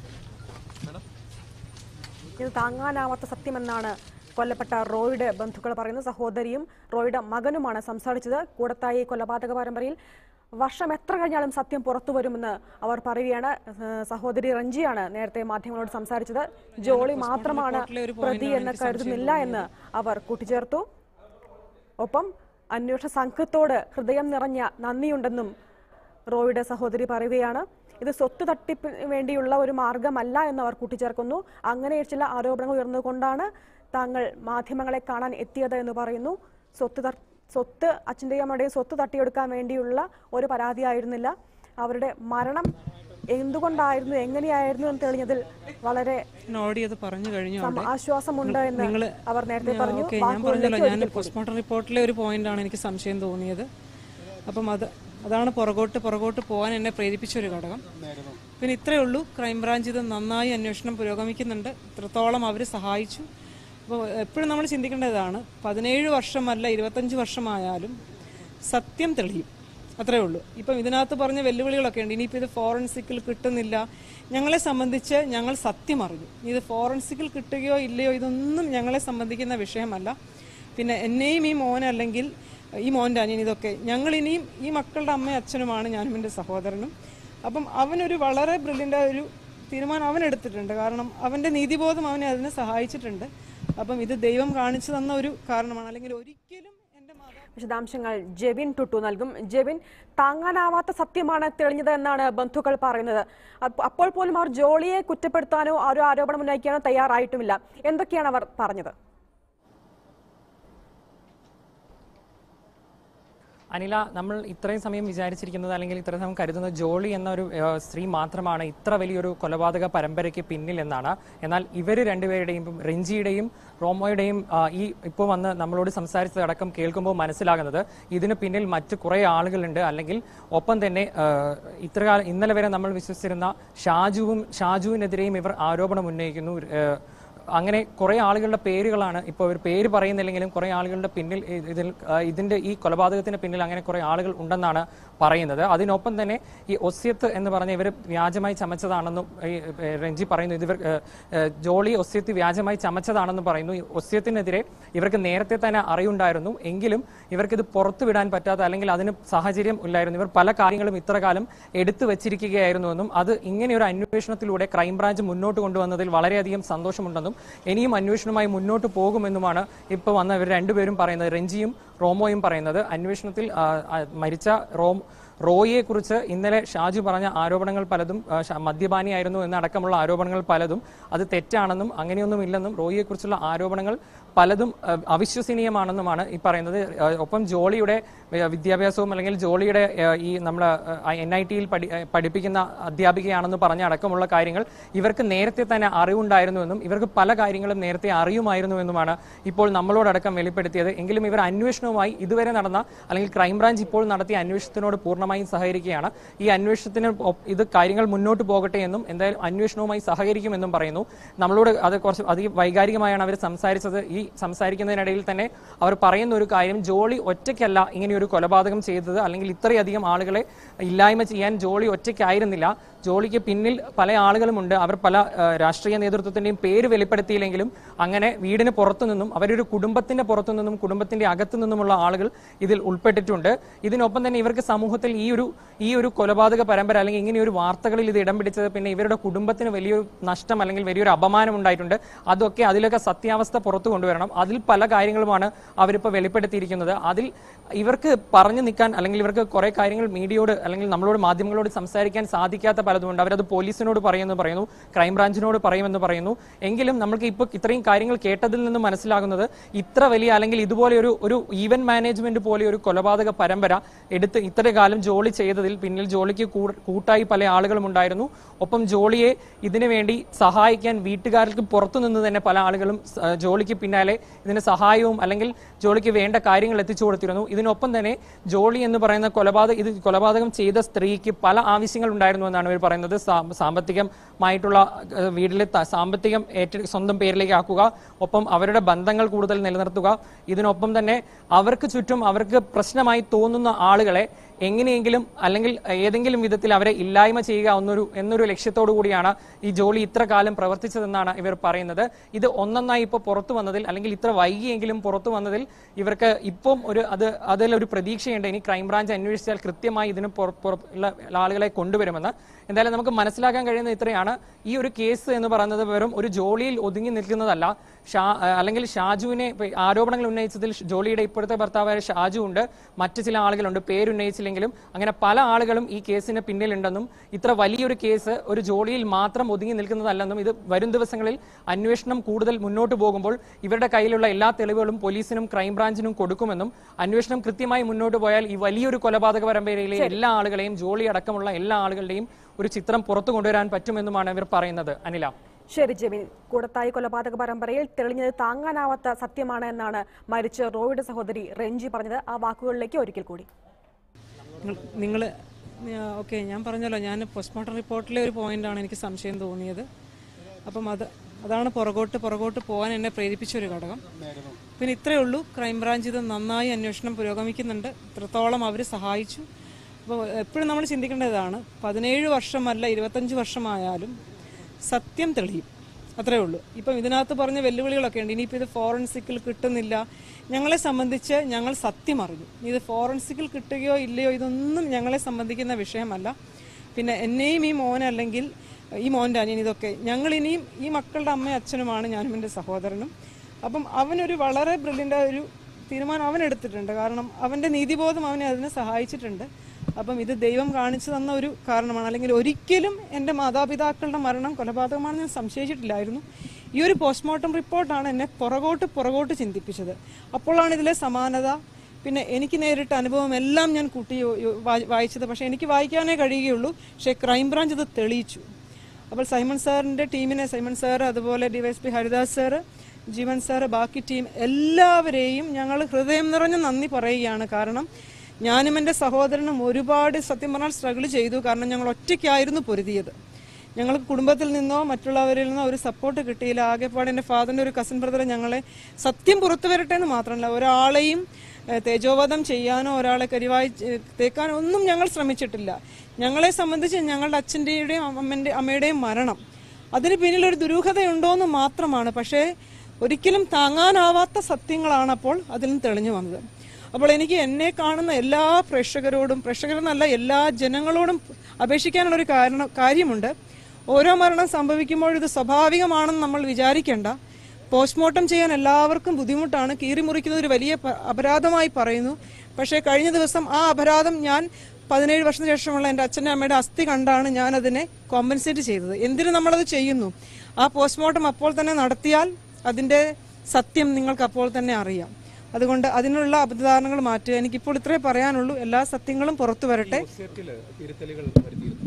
ഇത് താങ്ങാനാവാത്ത സത്യമെന്നാണ് കൊല്ലപ്പെട്ട റോയുടെ ബന്ധുക്കൾ പറയുന്നത് സഹോദരിയും റോയുടെ മകനുമാണ് സംസാരിച്ചത് കൂടത്തായി കൊലപാതക പരമ്പരയിൽ വർഷം എത്ര കഴിഞ്ഞാലും സത്യം പുറത്തു വരുമെന്ന് അവർ പറയുകയാണ് ഏഹ് സഹോദരി റഞ്ജിയാണ് നേരത്തെ മാധ്യമങ്ങളോട് സംസാരിച്ചത് ജോളി മാത്രമാണ് റിപ്പോർട്ടിലെ ഒരു പ്രതി പോയിന്റാണ് എന്ന് എനിക്ക് കരുതുന്നില്ല എന്ന് അവർ കൂട്ടിച്ചേർത്തു ഒപ്പം അന്വേഷണ സംഘത്തോട് ഹൃദയം നിറഞ്ഞ നന്ദിയുണ്ടെന്നും റോയുടെ സഹോദരി പറയുകയാണ് ഇത് സ്വത്ത് തട്ടിപ്പിന് വേണ്ടിയുള്ള ഒരു മാർഗമല്ല എന്ന് അവർ കൂട്ടിച്ചേർക്കുന്നു അങ്ങനെ ചില ആരോപണങ്ങൾ ഉയർന്നുകൊണ്ടാണ് താങ്കൾ മാധ്യമങ്ങളെ കാണാൻ എത്തിയത് എന്ന് പറയുന്നു സ്വത്ത് തർ- സ്വത്ത് അച്ഛൻ്റെയും അമ്മയുടെയും സ്വത്ത് തട്ടിയെടുക്കാൻ വേണ്ടിയുള്ള ഒരു പരാതിയായിരുന്നില്ല അവരുടെ മരണം എന്തുകൊണ്ടായിരുന്നു എങ്ങനെയായിരുന്നു എന്ന് തെളിഞ്ഞതിൽ വളരെ ഓടി അത് പറഞ്ഞു കഴിഞ്ഞു സം- അവിടെ ആശ്വാസമുണ്ട് എന്ന് നിങ്ങള് അവർ നേരത്തെ ഞാൻ- പറഞ്ഞു ഓക്കേ, ഞാൻ വാക്കുകളിലേക്ക് പറഞ്ഞല്ലോ ഞാൻ ഒരിക്കൽ കൂടി. പോസ്റ്റ്മോർട്ടം റിപ്പോർട്ടിലെ ഒരു പോയിന്റാണ് എനിക്ക് സംശയം തോന്നിയത് അപ്പം അത് അതാണ് പുറകോട്ട് പുറകോട്ട് പോകാൻ എന്നെ പ്രേരിപ്പിച്ച ഒരു ഘടകം പിന്നെ ഇത്രയേ ഉള്ളൂ ക്രൈംബ്രാഞ്ച് ഇത് നന്നായി അന്വേഷണം പുരോഗമിക്കുന്നുണ്ട് ഇത്രത്തോളം അവർ സഹായിച്ചു അപ്പോൾ എപ്പോഴും നമ്മൾ ചിന്തിക്കേണ്ടതാണ് പതിനേഴ് വർഷമല്ല ഇരുപത്തഞ്ച് വർഷമായാലും സത്യം തെളിയും അത്രേ ഉള്ളൂ ഇപ്പം ഇതിനകത്ത് പറഞ്ഞ വെല്ലുവിളികളൊക്കെ ഉണ്ട് ഇനിയിപ്പോൾ ഇത് ഫോറൻസിക്കിൽ കിട്ടുന്നില്ല ഞങ്ങളെ സംബന്ധിച്ച് ഞങ്ങൾ സത്യം അറിഞ്ഞു ഇത് ഫോറൻസിക്കിൽ കിട്ടുകയോ ഇല്ലയോ ഇതൊന്നും ഞങ്ങളെ സംബന്ധിക്കുന്ന വിഷയമല്ല പിന്നെ എന്നെയും ഈ മോൻ അല്ലെങ്കിൽ ഈ മോൻ്റെ അനിയൻ ഇതൊക്കെ ഞങ്ങൾ ഇനിയും ഈ മക്കളുടെ അമ്മയും അച്ഛനുമാണ് ഞാനും എൻ്റെ സഹോദരനും അപ്പം അവനൊരു വളരെ ബ്രില്യൻ്റ് ഒരു തീരുമാനം അവൻ എടുത്തിട്ടുണ്ട് കാരണം അവൻ്റെ നീതിബോധം അവനെ അതിനെ സഹായിച്ചിട്ടുണ്ട് അപ്പം ഇത് ദൈവം കാണിച്ചു തന്ന ഒരു കാരണമാണ് അല്ലെങ്കിൽ ഒരിക്കലും എൻ്റെ മാതാ വിശദാംശങ്ങൾ ജെവിൻ ടുട്ടു നൽകും ജെവിൻ താങ്ങാനാവാത്ത സത്യമാണ് തെളിഞ്ഞത് എന്നാണ് ബന്ധുക്കൾ പറയുന്നത് അപ്പ- അപ്പോൾ പോലും അവർ ജോളിയെ കുറ്റപ്പെടുത്താനോ ഒരു ആരോപണം ഉന്നയിക്കാനോ തയ്യാറായിട്ടുമില്ല എന്തൊക്കെയാണ് അവർ പറഞ്ഞത് അനില നമ്മൾ ഇത്രയും സമയം വിചാരിച്ചിരിക്കുന്നത് അല്ലെങ്കിൽ ഇത്രയും സമയം കരുതുന്നത് ജോളി എന്ന ഒരു ഏഹ്, സ്ത്രീ മാത്രമാണ് ഇത്ര വലിയൊരു കൊലപാതക പരമ്പരയ്ക്ക് പിന്നിൽ എന്നാണ് എന്നാൽ ഇവർ രണ്ടുപേരുടെയും ഇപ്പം റിഞ്ചിയുടെയും റോമോയുടെയും ആ, ഈ ഇപ്പോൾ വന്ന് നമ്മളോട് സംസാരിച്ചതടക്കം കേൾക്കുമ്പോൾ മനസ്സിലാകുന്നത് ഇതിന് പിന്നിൽ മറ്റ് കുറേ ആളുകളുണ്ട് അല്ലെങ്കിൽ ഒപ്പം തന്നെ ഏഹ്, ഇത്ര ഇന്നലെ വരെ നമ്മൾ വിശ്വസിച്ചിരുന്ന ഷാജുവും ഷാജുവിനെതിരെയും ഇവർ ആരോപണം ഉന്നയിക്കുന്നു ഏഹ്, അങ്ങനെ കുറേ ആളുകളുടെ പേരുകളാണ് ഇപ്പോൾ ഒരു പേര് പറയുന്നില്ലെങ്കിലും കുറേ ആളുകളുടെ പിന്നിൽ ഇ- ഇതിൽ ആ, ഇതിന്റെ ഈ കൊലപാതകത്തിന് പിന്നിൽ അങ്ങനെ കുറേ ആളുകൾ ഉണ്ടെന്നാണ് പറയുന്നത് അതിനൊപ്പം തന്നെ ഈ ഒസ്യത്ത് എന്ന് പറഞ്ഞ ഇവർ വ്യാജമായി ചമച്ചതാണെന്നും ഈ ഏ, രഞ്ജി പറയുന്നു ഇത് ഇവർ ഏ, ഏ, ജോളി ഒസ്യത്ത് വ്യാജമായി ചമച്ചതാണെന്ന് പറയുന്നു ഈ ഒസ്യത്തിനെതിരെ ഇവർക്ക് നേരത്തെ തന്നെ അറിവുണ്ടായിരുന്നു എങ്കിലും ഇവർക്കിത് പുറത്തു വിടാൻ പറ്റാത്ത അല്ലെങ്കിൽ അതിന് സാഹചര്യം ഇല്ലായിരുന്നു ഇവർ പല കാര്യങ്ങളും ഇത്ര കാലം എടുത്തു വെച്ചിരിക്കുകയായിരുന്നുവെന്നും അത് ഇങ്ങനെ ഒരു അന്വേഷണത്തിലൂടെ ക്രൈംബ്രാഞ്ച് മുന്നോട്ട് കൊണ്ടുവന്നതിൽ വളരെയധികം സന്തോഷമുണ്ടെന്നും ഇനിയും അന്വേഷണവുമായി മുന്നോട്ട് പോകുമെന്നുമാണ് ഇപ്പോൾ വന്ന ഇവർ രണ്ടുപേരും പറയുന്നത് രഞ്ജിയും റോമോയും പറയുന്നത് അന്വേഷണത്തിൽ ആ, ആ, മരിച്ച റോം റോയിയെ കുറിച്ച് ഇന്നലെ ഷാജു പറഞ്ഞ ആരോപണങ്ങൾ പലതും ആ, ഷ- മദ്യപാനിയായിരുന്നു എന്നടക്കമുള്ള ആരോപണങ്ങൾ പലതും അത് തെറ്റാണെന്നും അങ്ങനെയൊന്നും ഇല്ലെന്നും റോയിയെ കുറിച്ചുള്ള ആരോപണങ്ങൾ പലതും ആ, അവിശ്വസനീയമാണെന്നുമാണ് ഈ പറയുന്നത് ആ, ഒപ്പം ജോളിയുടെ ആ, വിദ്യാഭ്യാസവും അല്ലെങ്കിൽ ജോളിയുടെ ആ, ഈ നമ്മുടെ എൻ ഐ ടിയിൽ പഠി ആ, പഠിപ്പിക്കുന്ന അധ്യാപികയാണെന്ന് പറഞ്ഞ അടക്കമുള്ള കാര്യങ്ങൾ ഇവർക്ക് നേരത്തെ തന്നെ അറിവുണ്ടായിരുന്നുവെന്നും ഇവർക്ക് പല കാര്യങ്ങളും നേരത്തെ അറിയുമായിരുന്നുവെന്നുമാണ് ഇപ്പോൾ നമ്മളോടക്കം വെളിപ്പെടുത്തിയത് എങ്കിലും ഇവർ അന്വേഷണവുമായി ഇതുവരെ നടന്ന അല്ലെങ്കിൽ ക്രൈംബ്രാഞ്ച് ഇപ്പോൾ നടത്തിയ അന്വേഷണത്തിനോട് പൂർണ്ണമായും സഹകരിക്കുകയാണ് ഈ അന്വേഷണത്തിന് ഒപ്പ് ഇത് കാര്യങ്ങൾ മുന്നോട്ട് പോകട്ടെ എന്നും എന്തായാലും അന്വേഷണവുമായി സഹകരിക്കുമെന്നും പറയുന്നു നമ്മളോട് അത് കുറച്ച് അതി വൈകാരികമായാണ് അവർ സംസാരിച്ചത് ഈ സംസാരിക്കുന്നതിനിടയിൽ തന്നെ അവർ പറയുന്ന ഒരു കാര്യം ജോളി ഒറ്റയ്ക്കല്ല ഇങ്ങനെ ഒരു കൊലപാതകം ചെയ്തത് അല്ലെങ്കിൽ ഇത്രയധികം ആളുകളെ ഇല്ലായ്മ ചെയ്യാൻ ജോളി ഒറ്റയ്ക്കായിരുന്നില്ല ജോളിക്ക് പിന്നിൽ പല ആളുകളുമുണ്ട് അവർ പല ആ, രാഷ്ട്രീയ നേതൃത്വത്തിന്റെയും പേര് വെളിപ്പെടുത്തിയില്ലെങ്കിലും അങ്ങനെ വീടിന് പുറത്തു നിന്നും അവരൊരു കുടുംബത്തിന്റെ പുറത്തു നിന്നും കുടുംബത്തിന്റെ അകത്തു നിന്നുമുള്ള ആളുകൾ ഇതിൽ ഉൾപ്പെട്ടിട്ടുണ്ട് ഇതിനൊപ്പം തന്നെ ഇവർക്ക് സമൂഹത്തിൽ ഈ ഒരു ഈ ഒരു കൊലപാതക പരമ്പര അല്ലെങ്കിൽ ഇങ്ങനെ ഒരു വാർത്തകളിൽ ഇത് ഇടം പിടിച്ചത് പിന്നെ ഇവരുടെ കുടുംബത്തിന് വലിയൊരു നഷ്ടം അല്ലെങ്കിൽ വലിയൊരു അപമാനം ഉണ്ടായിട്ടുണ്ട് അതൊക്കെ അതിലൊക്കെ സത്യാവസ്ഥ പുറത്തു കൊണ്ടുവരണം അതിൽ പല കാര്യങ്ങളുമാണ് അവരിപ്പോൾ വെളിപ്പെടുത്തിയിരിക്കുന്നത് അതിൽ ഇവർക്ക് പറഞ്ഞു നിൽക്കാൻ അല്ലെങ്കിൽ ഇവർക്ക് കുറെ കാര്യങ്ങൾ മീഡിയയോട് അല്ലെങ്കിൽ നമ്മളോട് മാധ്യമങ്ങളോട് സംസാരിക്കാൻ സാധിക്കാത്ത പലതുമുണ്ട് അവരത് പോലീസിനോട് പറയുമെന്ന് പറയുന്നു ക്രൈംബ്രാഞ്ചിനോട് പറയുമെന്ന് പറയുന്നു എങ്കിലും നമ്മൾക്ക് ഇപ്പോൾ ഇത്രയും കാര്യങ്ങൾ കേട്ടതിൽ നിന്ന് മനസ്സിലാകുന്നത് ഇത്ര വലിയ അല്ലെങ്കിൽ ഇതുപോലെ ഒരു ഒരു ഈവന്റ് മാനേജ്മെന്റ് പോലെ ഒരു കൊലപാതക പരമ്പര എടുത്ത് ഇത്ര കാലം ജോലി ചെയ്തതിൽ പിന്നിൽ ജോലിക്ക് കൂ- കൂട്ടായി പല ആളുകളും ഉണ്ടായിരുന്നു ഒപ്പം ജോളിയെ ഇതിനു വേണ്ടി സഹായിക്കാൻ വീട്ടുകാർക്ക് പുറത്തു നിന്ന് തന്നെ പല ആളുകളും സ- ജോലിക്ക് പിന്നാലെ ഇതിന് സഹായവും അല്ലെങ്കിൽ ജോലിക്ക് വേണ്ട കാര്യങ്ങൾ എത്തിച്ചു കൊടുത്തിരുന്നു ഇതിനൊപ്പം തന്നെ ജോളി എന്ന് പറയുന്ന കൊലപാതക ഇത് കൊലപാതകം ചെയ്ത സ്ത്രീക്ക് പല ആവശ്യങ്ങൾ ഉണ്ടായിരുന്നു എന്നാണ് ഇവർ പറയുന്നത് സാ- സാമ്പത്തികമായിട്ടുള്ള ഏഹ്, വീട്ടിലെ ത- സാമ്പത്തികം ഏറ്റ സ്വന്തം പേരിലേക്ക് ആക്കുക ഒപ്പം അവരുടെ ബന്ധങ്ങൾ കൂടുതൽ നിലനിർത്തുക ഇതിനൊപ്പം തന്നെ അവർക്ക് ചുറ്റും അവർക്ക് പ്രശ്നമായി തോന്നുന്ന ആളുകളെ എങ്ങനെയെങ്കിലും അല്ലെങ്കിൽ ഏതെങ്കിലും വിധത്തിൽ അവരെ ഇല്ലായ്മ ചെയ്യുക എന്നൊരു എന്നൊരു ലക്ഷ്യത്തോടു കൂടിയാണ് ഈ ജോലി ഇത്ര കാലം പ്രവർത്തിച്ചതെന്നാണ് ഇവർ പറയുന്നത് ഇത് ഒന്നൊന്നായി ഇപ്പോൾ പുറത്തു വന്നതിൽ അല്ലെങ്കിൽ ഇത്ര വൈകിയെങ്കിലും പുറത്തു വന്നതിൽ ഇവർക്ക് ഇപ്പം ഒരു അത് അതിലൊരു പ്രതീക്ഷയുണ്ട് ഇനി ക്രൈംബ്രാഞ്ച് അന്വേഷിച്ചാൽ കൃത്യമായി ഇതിന് പുറ- പുറ- ഉള്ള ആളുകളെ കൊണ്ടുവരുമെന്ന് എന്തായാലും നമുക്ക് മനസ്സിലാക്കാൻ കഴിയുന്ന ഇത്രയാണ് ഈ ഒരു കേസ് എന്ന് പറയുന്നത് വെറും ഒരു ജോലിയിൽ ഒതുങ്ങി നിൽക്കുന്നതല്ല ഷാ അല്ലെങ്കിൽ ഷാജുവിനെ ഇപ്പൊ ആരോപണങ്ങൾ ഉന്നയിച്ചതിൽ ജോലിയുടെ ഇപ്പോഴത്തെ ഭർത്താവായ ഷാജു ഉണ്ട് മറ്റു ചില ആളുകളുണ്ട് പേരുന്നയിച്ചില്ലെങ്കിലും അങ്ങനെ പല ആളുകളും ഈ കേസിന് പിന്നിലുണ്ടെന്നും ഇത്ര വലിയൊരു കേസ് ഒരു ജോലിയിൽ മാത്രം ഒതുങ്ങി നിൽക്കുന്നതല്ലെന്നും ഇത് വരും ദിവസങ്ങളിൽ അന്വേഷണം കൂടുതൽ മുന്നോട്ട് പോകുമ്പോൾ ഇവരുടെ കയ്യിലുള്ള എല്ലാ തെളിവുകളും പോലീസിനും ക്രൈംബ്രാഞ്ചിനും കൊടുക്കുമെന്നും അന്വേഷണം കൃത്യമായി മുന്നോട്ട് പോയാൽ ഈ വലിയൊരു കൊലപാതക പരമ്പരയിലെ എല്ലാ ആളുകളെയും ജോലി അടക്കമുള്ള എല്ലാ ആളുകളുടെയും ഒരു ചിത്രം പുറത്തു കൊണ്ടുവരാൻ പറ്റുമെന്നുമാണ് ഇവർ പറയുന്നത് അനില ശരി ജെമിൻ കൂടത്തായി കൊലപാതക പരമ്പരയിൽ തെളിഞ്ഞത് താങ്ങാനാവാത്ത സത്യമാണ് എന്നാണ് മരിച്ച റോയുടെ സഹോദരി റെഞ്ചി പറഞ്ഞത് ആ വാക്കുകളിലേക്ക് ഒരിക്കൽ കൂടി നിങ്ങൾ ഓക്കെ ഞാൻ പറഞ്ഞല്ലോ ഞാൻ പോസ്റ്റ്മോർട്ടം റിപ്പോർട്ടിലെ ഒരു പോയിന്റാണ് എനിക്ക് സംശയം തോന്നിയത് അപ്പം അത് അതാണ് പുറകോട്ട് പുറകോട്ട് പോകാൻ എന്നെ പ്രേരിപ്പിച്ച ഒരു ഘടകം പിന്നെ ഇത്രയേ ഉള്ളൂ ക്രൈംബ്രാഞ്ച് ഇത് നന്നായി അന്വേഷണം പുരോഗമിക്കുന്നുണ്ട് ഇത്രത്തോളം അവർ സഹായിച്ചു അപ്പോൾ എപ്പോഴും നമ്മൾ ചിന്തിക്കേണ്ടതാണ് പതിനേഴ് വർഷമല്ല ഇരുപത്തഞ്ച് വർഷമായാലും സത്യം തെളിയും അത്രേ ഉള്ളൂ ഇപ്പം ഇതിനകത്ത് പറഞ്ഞ വെല്ലുവിളികളൊക്കെ ഉണ്ട് ഇനിയിപ്പോൾ ഇത് ഫോറൻസിക്കിൽ കിട്ടുന്നില്ല ഞങ്ങളെ സംബന്ധിച്ച് ഞങ്ങൾ സത്യം അറിഞ്ഞു ഇത് ഫോറൻസിക്കിൽ കിട്ടുകയോ ഇല്ലയോ ഇതൊന്നും ഞങ്ങളെ സംബന്ധിക്കുന്ന വിഷയമല്ല പിന്നെ എന്നെയും ഈ മോൻ അല്ലെങ്കിൽ ഈ മോൻ്റെ അനിയൻ ഇതൊക്കെ ഞങ്ങൾ ഇനിയും ഈ മക്കളുടെ അമ്മയും അച്ഛനുമാണ് ഞാനും എൻ്റെ സഹോദരനും അപ്പം അവനൊരു വളരെ ബ്രില്യൻ്റ് ഒരു തീരുമാനം അവൻ എടുത്തിട്ടുണ്ട് കാരണം അവൻ്റെ നീതിബോധം അവനെ അതിനെ സഹായിച്ചിട്ടുണ്ട് അപ്പം ഇത് ദൈവം കാണിച്ചു തന്ന ഒരു കാരണമാണ് അല്ലെങ്കിൽ ഒരിക്കലും എൻ്റെ മാതാപിതാക്കളുടെ മരണം കൊലപാതകമാണെന്ന് ഞാൻ സംശയിച്ചിട്ടില്ലായിരുന്നു ഈ ഒരു പോസ്റ്റ്മോർട്ടം റിപ്പോർട്ടാണ് എന്നെ പുറകോട്ട് പുറകോട്ട് ചിന്തിപ്പിച്ചത് അപ്പോഴാണ് ഇതിലെ സമാനത പിന്നെ എനിക്ക് നേരിട്ട അനുഭവം എല്ലാം ഞാൻ കൂട്ടി യോ- യോ- വായി- വായിച്ചത് പക്ഷേ എനിക്ക് വായിക്കാനേ കഴിയുകയുള്ളൂ പക്ഷേ ക്രൈംബ്രാഞ്ച് ഇത് തെളിയിച്ചു അപ്പോൾ സൈമൺ സാറിൻ്റെ ടീമിനെ സൈമൺ സാർ അതുപോലെ DYSP Haridas sir Jeevan sir ബാക്കി ടീം എല്ലാവരെയും ഞങ്ങൾ ഹൃദയം നിറഞ്ഞ നന്ദി പറയുകയാണ് കാരണം ഞാനും എൻ്റെ സഹോദരനും ഒരുപാട് സത്യം പറഞ്ഞാൽ സ്ട്രഗിൾ ചെയ്തു കാരണം ഞങ്ങൾ ഒറ്റയ്ക്കായിരുന്നു പൊരുതിയത് ഞങ്ങൾക്ക് കുടുംബത്തിൽ നിന്നോ മറ്റുള്ളവരിൽ നിന്നോ ഒരു സപ്പോർട്ട് കിട്ടിയില്ല ആകെപ്പാട് എൻ്റെ ഫാദറിൻ്റെ ഒരു കസിൻ ബ്രദർ ഞങ്ങളെ സത്യം പുറത്തു വരട്ടെ എന്ന് മാത്രമല്ല ഒരാളെയും ഏഹ്, തേജോവധം ചെയ്യാനോ ഒരാളെ കരിവായി ഏഹ്, തേക്കാനോ ഒന്നും ഞങ്ങൾ ശ്രമിച്ചിട്ടില്ല ഞങ്ങളെ സംബന്ധിച്ച് ഞങ്ങളുടെ അച്ഛൻ്റെയും അമ്മൻ്റെ അമ്മയുടെയും മരണം അതിന് പിന്നിൽ ഒരു ദുരൂഹതയുണ്ടോ എന്ന് മാത്രമാണ് പക്ഷേ ഒരിക്കലും താങ്ങാനാവാത്ത സത്യങ്ങളാണ് അപ്പോൾ അതിൽ നിന്ന് തെളിഞ്ഞു വന്നത് അപ്പോൾ എനിക്ക് എന്നെ കാണുന്ന എല്ലാ പ്രേക്ഷകരോടും പ്രേക്ഷകരെന്നല്ല എല്ലാ ജനങ്ങളോടും അപേക്ഷിക്കാനുള്ള ഒരു കാരണം കാര്യമുണ്ട് ഓരോ മരണം സംഭവിക്കുമ്പോൾ ഇത് സ്വാഭാവികമാണെന്ന് നമ്മൾ വിചാരിക്കേണ്ട പോസ്റ്റ്മോർട്ടം ചെയ്യാൻ എല്ലാവർക്കും ബുദ്ധിമുട്ടാണ് കീറിമുറിക്കുന്നത് ഒരു വലിയ പ- അപരാധമായി പറയുന്നു പക്ഷേ കഴിഞ്ഞ ദിവസം ആ അപരാധം ഞാൻ പതിനേഴ് വർഷത്തിന് ശേഷമുള്ള എൻ്റെ അച്ഛൻ്റെ അമ്മയുടെ അസ്ഥി കണ്ടാണ് ഞാൻ അതിനെ കോമ്പൻസേറ്റ് ചെയ്തത് എന്തിനു നമ്മളത് ചെയ്യുന്നു ആ പോസ്റ്റ്മോർട്ടം അപ്പോൾ തന്നെ നടത്തിയാൽ അതിൻ്റെ സത്യം നിങ്ങൾക്ക് അപ്പോൾ തന്നെ അറിയാം അതുകൊണ്ട് അതിനുള്ള അബദ്ധധാരണകൾ മാറ്റുക എനിക്കിപ്പോൾ ഇത്രേ പറയാനുള്ളൂ എല്ലാ സത്യങ്ങളും പുറത്തു വരട്ടെ ഒസ്യത്തില് തിരുത്തലുകൾ വരുത്തിയിരുന്നു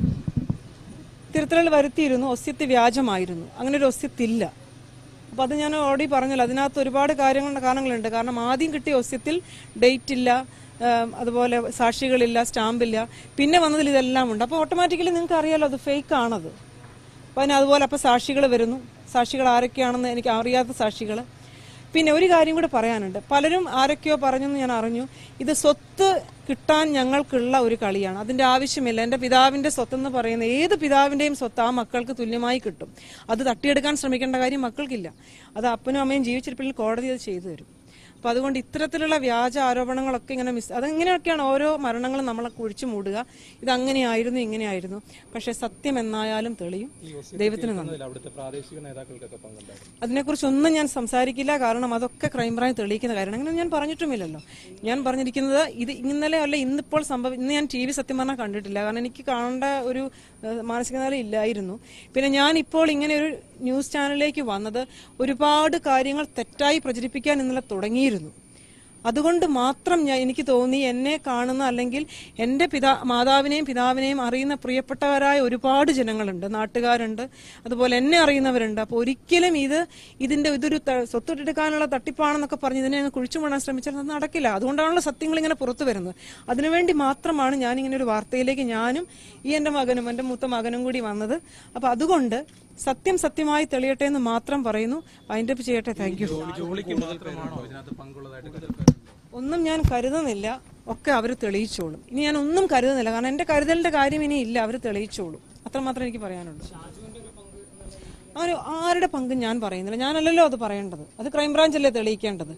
തിരുത്തലുകൾ വരുത്തിയിരുന്നു ഒസ്യത്ത് വ്യാജമായിരുന്നു അങ്ങനെ ഒരു ഒസ്യത്തില്ല അപ്പോൾ അത് ഞാൻ ഓൾറെഡി പറഞ്ഞല്ലോ അതിനകത്ത് ഒരുപാട് കാര്യങ്ങൾ കാരണങ്ങളുണ്ട് കാരണം ആദ്യം കിട്ടിയ ഒസ്യത്തിൽ ഡേറ്റ് ഇല്ല ആം, അതുപോലെ സാക്ഷികളില്ല സ്റ്റാമ്പില്ല പിന്നെ വന്നതിൽ ഇതെല്ലാം ഉണ്ട് അപ്പോൾ ഓട്ടോമാറ്റിക്കലി നിങ്ങൾക്ക് അറിയാലോ അത് ഫേക്ക് ആണത് അപ്പോൾ അതിന് അതുപോലെ അപ്പോൾ സാക്ഷികൾ വരുന്നു സാക്ഷികൾ ആരൊക്കെയാണെന്ന് എനിക്ക് അറിയാത്ത സാക്ഷികൾ പിന്നെ ഒരു കാര്യം കൂടെ പറയാനുണ്ട് പലരും ആരൊക്കെയോ പറഞ്ഞെന്ന് ഞാൻ അറിഞ്ഞു ഇത് സ്വത്ത് കിട്ടാൻ ഞങ്ങൾക്കുള്ള ഒരു കളിയാണ് അതിന്റെ ആവശ്യമില്ല എൻ്റെ പിതാവിന്റെ സ്വത്തെന്ന് പറയുന്ന ഏത് പിതാവിന്റെയും സ്വത്ത് ആ മക്കൾക്ക് തുല്യമായി കിട്ടും അത് തട്ടിയെടുക്കാൻ ശ്രമിക്കേണ്ട കാര്യം മക്കൾക്കില്ല അത് അപ്പനും അമ്മയും ജീവിച്ചിരിപ്പിൽ കോടതി അത് ചെയ്തു തരും അപ്പൊ അതുകൊണ്ട് ഇത്തരത്തിലുള്ള വ്യാജ ആരോപണങ്ങളൊക്കെ ഇങ്ങനെ മിസ് അതെങ്ങനെയൊക്കെയാണ് ഓരോ മരണങ്ങളും നമ്മളെ കുഴിച്ചു മൂടുക ഇത് അങ്ങനെയായിരുന്നു ഇങ്ങനെയായിരുന്നു പക്ഷെ സത്യം എന്നായാലും തെളിയും ദൈവത്തിന് നന്ദി അതിൽ അവിടുത്തെ പ്രാദേശിക നേതാക്കൾക്കൊക്കെ പങ്കുണ്ടായിരുന്നു അതിനെക്കുറിച്ചൊന്നും ഞാൻ സംസാരിക്കില്ല കാരണം അതൊക്കെ ക്രൈംബ്രാഞ്ച് തെളിയിക്കുന്ന കാര്യമാണ് അങ്ങനെ ഞാൻ പറഞ്ഞിട്ടുമില്ലല്ലോ ഞാൻ പറഞ്ഞിരിക്കുന്നത് ഇത് ഇന്നലെ അല്ല ഇന്നിപ്പോൾ സംഭവം ഇന്ന് ഞാൻ ടി വി സത്യം പറഞ്ഞാൽ കണ്ടിട്ടില്ല കാരണം എനിക്ക് കാണേണ്ട ഒരു ഏഹ്, മാനസിക നില ഇല്ലായിരുന്നു പിന്നെ ഞാൻ ഇപ്പോൾ ഇങ്ങനെ ഒരു ന്യൂസ് ചാനലിലേക്ക് വന്നത് ഒരുപാട് കാര്യങ്ങൾ തെറ്റായി പ്രചരിപ്പിക്കാൻ ഇന്നലെ തുടങ്ങിയിരുന്നു അതുകൊണ്ട് മാത്രം ഞാൻ എനിക്ക് തോന്നി എന്നെ കാണുന്ന അല്ലെങ്കിൽ എൻ്റെ പിതാ മാതാവിനെയും പിതാവിനെയും അറിയുന്ന പ്രിയപ്പെട്ടവരായ ഒരുപാട് ജനങ്ങളുണ്ട് നാട്ടുകാരുണ്ട് അതുപോലെ എന്നെ അറിയുന്നവരുണ്ട് അപ്പോൾ ഒരിക്കലും ഇത് ഇതിന്റെ ഇതൊരു ത- സ്വത്തെടുക്കാനുള്ള തട്ടിപ്പാണെന്നൊക്കെ പറഞ്ഞ് ഇതിനെ ഒന്ന് കുഴിച്ചു മൂടാൻ ശ്രമിച്ചാൽ അത് നടക്കില്ല അതുകൊണ്ടാണല്ലോ സത്യങ്ങൾ ഇങ്ങനെ പുറത്തു വരുന്നത് അതിനുവേണ്ടി മാത്രമാണ് ഞാൻ ഇങ്ങനെ ഒരു വാർത്തയിലേക്ക് ഞാനും ഈ എൻ്റെ മകനും എൻ്റെ മൂത്ത മകനും കൂടി വന്നത് അപ്പോൾ അതുകൊണ്ട് സത്യം സത്യമായി തെളിയട്ടെ എന്ന് മാത്രം പറയുന്നു വൈൻഡപ്പ് ചെയ്യട്ടെ താങ്ക് യു ജോലിക്ക് മാത്രമാണോ ഇതിനകത്ത് പങ്കുള്ളതായിട്ട് കരുതുന്നത് ഒന്നും ഞാൻ കരുതുന്നില്ല ഒക്കെ അവർ തെളിയിച്ചോളും ഇനി ഞാൻ ഒന്നും കരുതുന്നില്ല കാരണം എന്റെ കരുതലിന്റെ കാര്യം ഇനി ഇല്ല അവർ തെളിയിച്ചോളും അത്രമാത്രം എനിക്ക് പറയാനുള്ളൂ അങ്ങനെ ആരുടെ പങ്ക് ഞാൻ പറയുന്നില്ല ഞാനല്ലല്ലോ അത് പറയേണ്ടത് അത് ക്രൈംബ്രാഞ്ചല്ലേ തെളിയിക്കേണ്ടത്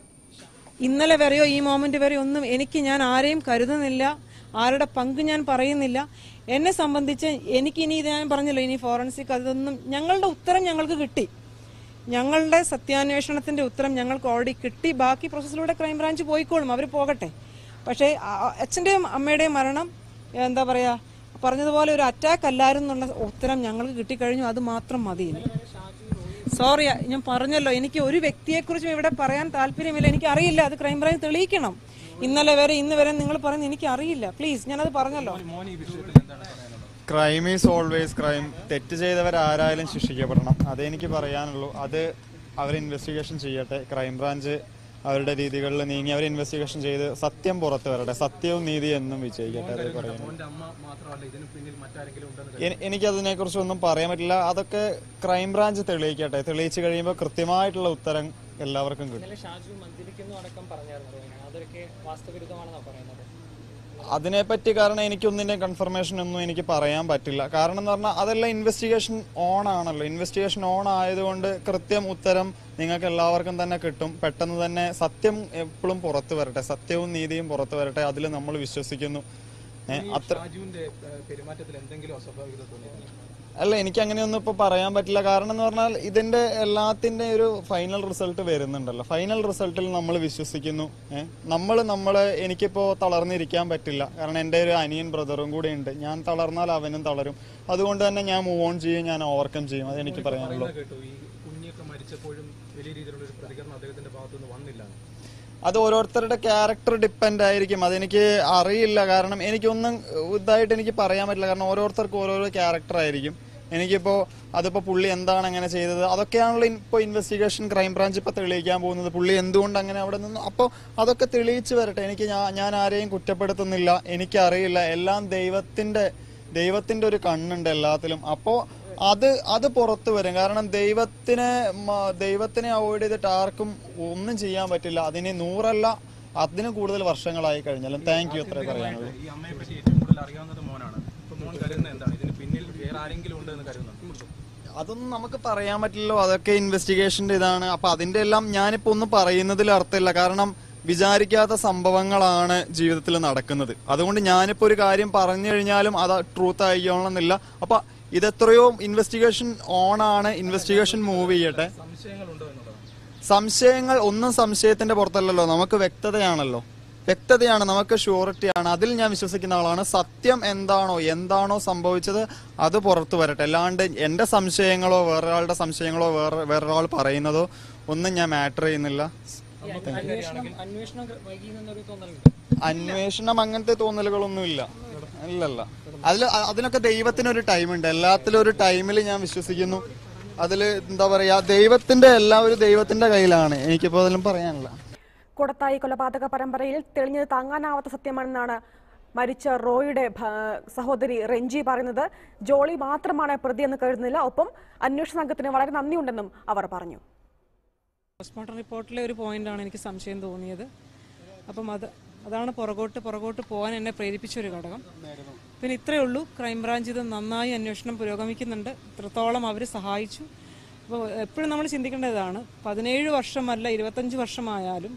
ഇന്നലെ വരെയോ ഈ മോമെന്റ് വരെയോ ഒന്നും എനിക്ക് ഞാൻ ആരെയും കരുതുന്നില്ല ആരുടെ പങ്ക് ഞാൻ പറയുന്നില്ല എന്നെ സംബന്ധിച്ച് എനിക്ക് ഇനി ഇത് ഞാൻ പറഞ്ഞല്ലോ ഇനി ഫോറൻസിക് അതൊന്നും ഞങ്ങളുടെ ഉത്തരം ഞങ്ങൾക്ക് കിട്ടി ഞങ്ങളുടെ സത്യാന്വേഷണത്തിന്റെ ഉത്തരം ഞങ്ങൾക്ക് ഓൾറെഡി കിട്ടി ബാക്കി പ്രോസസ്സിലൂടെ ക്രൈംബ്രാഞ്ച് പോയിക്കോളും അവർ പോകട്ടെ പക്ഷേ ആ- അച്ഛന്റെയും അമ്മയുടെയും മരണം എന്താ പറയാ പറഞ്ഞതുപോലെ ഒരു അറ്റാക്ക് അല്ലായിരുന്നു എന്നുള്ള ഉത്തരം ഞങ്ങൾക്ക് കിട്ടിക്കഴിഞ്ഞു അത് മാത്രം മതി ഇനി. സോറി ഞാൻ പറഞ്ഞല്ലോ എനിക്ക് ഒരു വ്യക്തിയെക്കുറിച്ചും ഇവിടെ പറയാൻ താല്പര്യമില്ല എനിക്ക് അറിയില്ല അത് ക്രൈംബ്രാഞ്ച് തെളിയിക്കണം ഇന്നലെ വരെ ഇന്ന് വരെ നിങ്ങൾ പറയുന്നത് എനിക്ക് അറിയില്ല പ്ലീസ് ഞാനത് പറഞ്ഞല്ലോ മോൻ ഈ വിഷയത്തിൽ എന്താണ് പറയാനുള്ളത് ക്രൈം ഈസ് ഓൾവേസ് ക്രൈം തെറ്റ് ചെയ്തവർ ആരായാലും ശിക്ഷിക്കപ്പെടണം അതേ എനിക്ക് പറയാനുള്ളൂ അത് അവർ ഇൻവെസ്റ്റിഗേഷൻ ചെയ്യട്ടെ ക്രൈംബ്രാഞ്ച് അവരുടെ രീതികളിൽ നീങ്ങി അവർ ഇൻവെസ്റ്റിഗേഷൻ ചെയ്ത് സത്യം പുറത്തു വരട്ടെ സത്യവും നീതി എന്നും വിജയിക്കട്ടെ അതേ പറയുന്നു മോന്റെ അമ്മ മാത്രമല്ല ഇതിന് പിന്നിൽ മറ്റാരെങ്കിലും ഉണ്ടെന്ന് എനി- എനിക്കതിനെ കുറിച്ചൊന്നും പറയാൻ പറ്റില്ല അതൊക്കെ ക്രൈംബ്രാഞ്ച് തെളിയിക്കട്ടെ തെളിയിച്ചു കഴിയുമ്പോൾ കൃത്യമായിട്ടുള്ള ഉത്തരം എല്ലാവർക്കും കിട്ടും ഇന്നലെ ഷാജു മന്ദിരിക്കുന്നു അടക്കം പറഞ്ഞായിരുന്നു റോഹിണി. അതൊക്കെ വാസ്തവിരുദ്ധമാണെന്നാണ് പറയുന്നത് അതിനെപ്പറ്റി കാരണം എനിക്കൊന്നിന്റെ കൺഫർമേഷൻ ഒന്നും എനിക്ക് പറയാൻ പറ്റില്ല കാരണം എന്ന് പറഞ്ഞാൽ അതെല്ലാം ഇൻവെസ്റ്റിഗേഷൻ ഓൺ ആണല്ലോ ഇൻവെസ്റ്റിഗേഷൻ ഓൺ ആയതുകൊണ്ട് കൃത്യം ഉത്തരം നിങ്ങൾക്ക് എല്ലാവർക്കും തന്നെ കിട്ടും പെട്ടെന്ന് തന്നെ സത്യം എപ്പോഴും പുറത്തു വരട്ടെ സത്യവും നീതിയും പുറത്തു വരട്ടെ അതിൽ നമ്മൾ വിശ്വസിക്കുന്നു ഏ, ഈ അത്ര ഷാജുവിന്റെ ഏഹ്, പെരുമാറ്റത്തിൽ എന്തെങ്കിലും അസ്വാഭാവികത തോന്നിയിരുന്നു അല്ല എനിക്ക് അങ്ങനെയൊന്നും ഇപ്പൊ പറയാൻ പറ്റില്ല കാരണം എന്ന് പറഞ്ഞാൽ ഇതിന്റെ എല്ലാത്തിന്റെ ഒരു ഫൈനൽ റിസൾട്ട് വരുന്നുണ്ടല്ലോ ഫൈനൽ റിസൾട്ടിൽ നമ്മൾ വിശ്വസിക്കുന്നു ഏഹ് നമ്മൾ നമ്മള് എനിക്കിപ്പോ തളർന്നിരിക്കാൻ പറ്റില്ല കാരണം എൻ്റെ ഒരു അനിയൻ ബ്രദറും കൂടെ ഉണ്ട് ഞാൻ തളർന്നാൽ അവനും തളരും അതുകൊണ്ട് തന്നെ ഞാൻ മൂവ് ഓൺ ചെയ്യും ഞാൻ ഓവർകം ചെയ്യും അത് എനിക്ക് പറയാനുള്ളൂ പറയുന്നത് കേട്ടു ഈ കുഞ്ഞൊക്കെ മരിച്ചപ്പോഴും വലിയ രീതിയിലുള്ള ഒരു പ്രതികരണം അദ്ദേഹത്തിന്റെ ഭാഗത്തുനിന്ന് വന്നില്ല അത് ഓരോരുത്തരുടെ ക്യാരക്ടർ ഡിപ്പെൻഡ് ആയിരിക്കും അതെനിക്ക് അറിയില്ല കാരണം എനിക്കൊന്നും ഇതായിട്ട് എനിക്ക് പറയാൻ പറ്റില്ല കാരണം ഓരോരുത്തർക്കും ഓരോരോ ക്യാരക്ടർ ആയിരിക്കും എനിക്കിപ്പോ അതിപ്പോ പുള്ളി എന്താണ് അങ്ങനെ ചെയ്തത് അതൊക്കെയാണല്ലോ ഇപ്പൊ ഇൻവെസ്റ്റിഗേഷൻ ക്രൈംബ്രാഞ്ച് ഇപ്പൊ തെളിയിക്കാൻ പോകുന്നത് പുള്ളി എന്തുകൊണ്ട് അങ്ങനെ അവിടെ നിന്ന് അപ്പോൾ അതൊക്കെ തെളിയിച്ചു വരട്ടെ എനിക്ക് ഞാൻ ഞാൻ ആരെയും കുറ്റപ്പെടുത്തുന്നില്ല എനിക്കറിയില്ല എല്ലാം ദൈവത്തിന്റെ ദൈവത്തിന്റെ ഒരു കണ്ണുണ്ട് എല്ലാത്തിലും അപ്പോൾ അത് അത് പുറത്തു വരും കാരണം ദൈവത്തിനെ മ- ദൈവത്തിനെ അവോയ്ഡ് ചെയ്തിട്ട് ആർക്കും ഒന്നും ചെയ്യാൻ പറ്റില്ല അതിന് നൂറല്ല അതിന് കൂടുതൽ വർഷങ്ങളായി കഴിഞ്ഞാലും താങ്ക് യു അത്രേ പറയാനുള്ളൂ ഈ അമ്മയെ പറ്റി ഏറ്റവും കൂടുതൽ അറിയാവുന്നത് മോനാണ് ഇപ്പൊ മോൻ കരുതുന്നത് എന്താണ് ഇതിന് പിന്നിൽ വേറെ ആരെങ്കിലും ഉണ്ട് എന്ന് കരുതുന്നുണ്ട് അതൊന്നും നമുക്ക് പറയാൻ പറ്റില്ലല്ലോ അതൊക്കെ ഇൻവെസ്റ്റിഗേഷന്റെ ഇതാണ് അപ്പൊ അതിന്റെ എല്ലാം ഞാനിപ്പോ ഒന്നും പറയുന്നതിൽ അർത്ഥമില്ല കാരണം വിചാരിക്കാത്ത സംഭവങ്ങളാണ് ജീവിതത്തിൽ നടക്കുന്നത് അതുകൊണ്ട് ഞാനിപ്പോ ഒരു കാര്യം പറഞ്ഞു കഴിഞ്ഞാലും അത് ട്രൂത്ത് ആയിക്കോളണമെന്നില്ല അപ്പൊ ഇതെത്രയോ ഇൻവെസ്റ്റിഗേഷൻ ഓൺ ആണ് ഇൻവെസ്റ്റിഗേഷൻ മൂവ് ചെയ്യട്ടെ സംശയങ്ങളുണ്ടോ എന്നുള്ളതാണ് സംശയങ്ങൾ ഒന്നും സംശയത്തിന്റെ പുറത്തല്ലല്ലോ നമുക്ക് വ്യക്തതയാണല്ലോ വ്യക്തതയാണ് നമുക്ക് ഷുവറിറ്റിയാണ് അതിൽ ഞാൻ വിശ്വസിക്കുന്ന ആളാണ് സത്യം എന്താണോ എന്താണോ സംഭവിച്ചത് അത് പുറത്തു വരട്ടെ അല്ലാണ്ട് എന്റെ സംശയങ്ങളോ വേറൊരാളുടെ സംശയങ്ങളോ വേറെ വേറൊരാൾ പറയുന്നതോ ഒന്നും ഞാൻ മാറ്റർ ചെയ്യുന്നില്ല അന്വേഷണം അന്വേഷണം വൈകിയെന്നൊരു തോന്നലുണ്ട് അന്വേഷണം അങ്ങനത്തെ തോന്നലുകളൊന്നും ഇല്ല ഇല്ലല്ല അതിൽ അതിനൊക്കെ ദൈവത്തിനൊരു ടൈമുണ്ട് എല്ലാത്തിലും ഒരു ടൈമിൽ ഞാൻ വിശ്വസിക്കുന്നു അതിൽ എന്താ പറയാ ദൈവത്തിന്റെ എല്ലാവരും ദൈവത്തിന്റെ കയ്യിലാണ് എനിക്കിപ്പോ അതിലും പറയാനില്ല കൊടത്തായി കൊലപാതക പരമ്പരയിൽ തെളിഞ്ഞത് താങ്ങാനാവാത്ത സത്യമാണെന്നാണ് മരിച്ച റോയുടെ ഭ- സഹോദരി റെഞ്ചി പറയുന്നത് ജോളി മാത്രമാണ് പ്രതിയെന്ന് കരുതുന്നില്ല ഒപ്പം അന്വേഷണ സംഘത്തിന് വളരെ നന്ദിയുണ്ടെന്നും അവർ പറഞ്ഞു പോസ്റ്റ്മോർട്ടം റിപ്പോർട്ടിലെ ഒരു പോയിന്റാണ് എനിക്ക് സംശയം തോന്നിയത് അപ്പം അത് അതാണ് പുറകോട്ട് പുറകോട്ട് പോകാൻ എന്നെ പ്രേരിപ്പിച്ച ഒരു ഘടകം പിന്നെ ഇത്രയേ ഉള്ളൂ ക്രൈംബ്രാഞ്ച് ഇത് നന്നായി അന്വേഷണം പുരോഗമിക്കുന്നുണ്ട് ഇത്രത്തോളം അവർ സഹായിച്ചു അപ്പോൾ എപ്പോഴും നമ്മൾ ചിന്തിക്കേണ്ടതാണ് പതിനേഴ് വർഷമല്ല ഇരുപത്തഞ്ച് വർഷമായാലും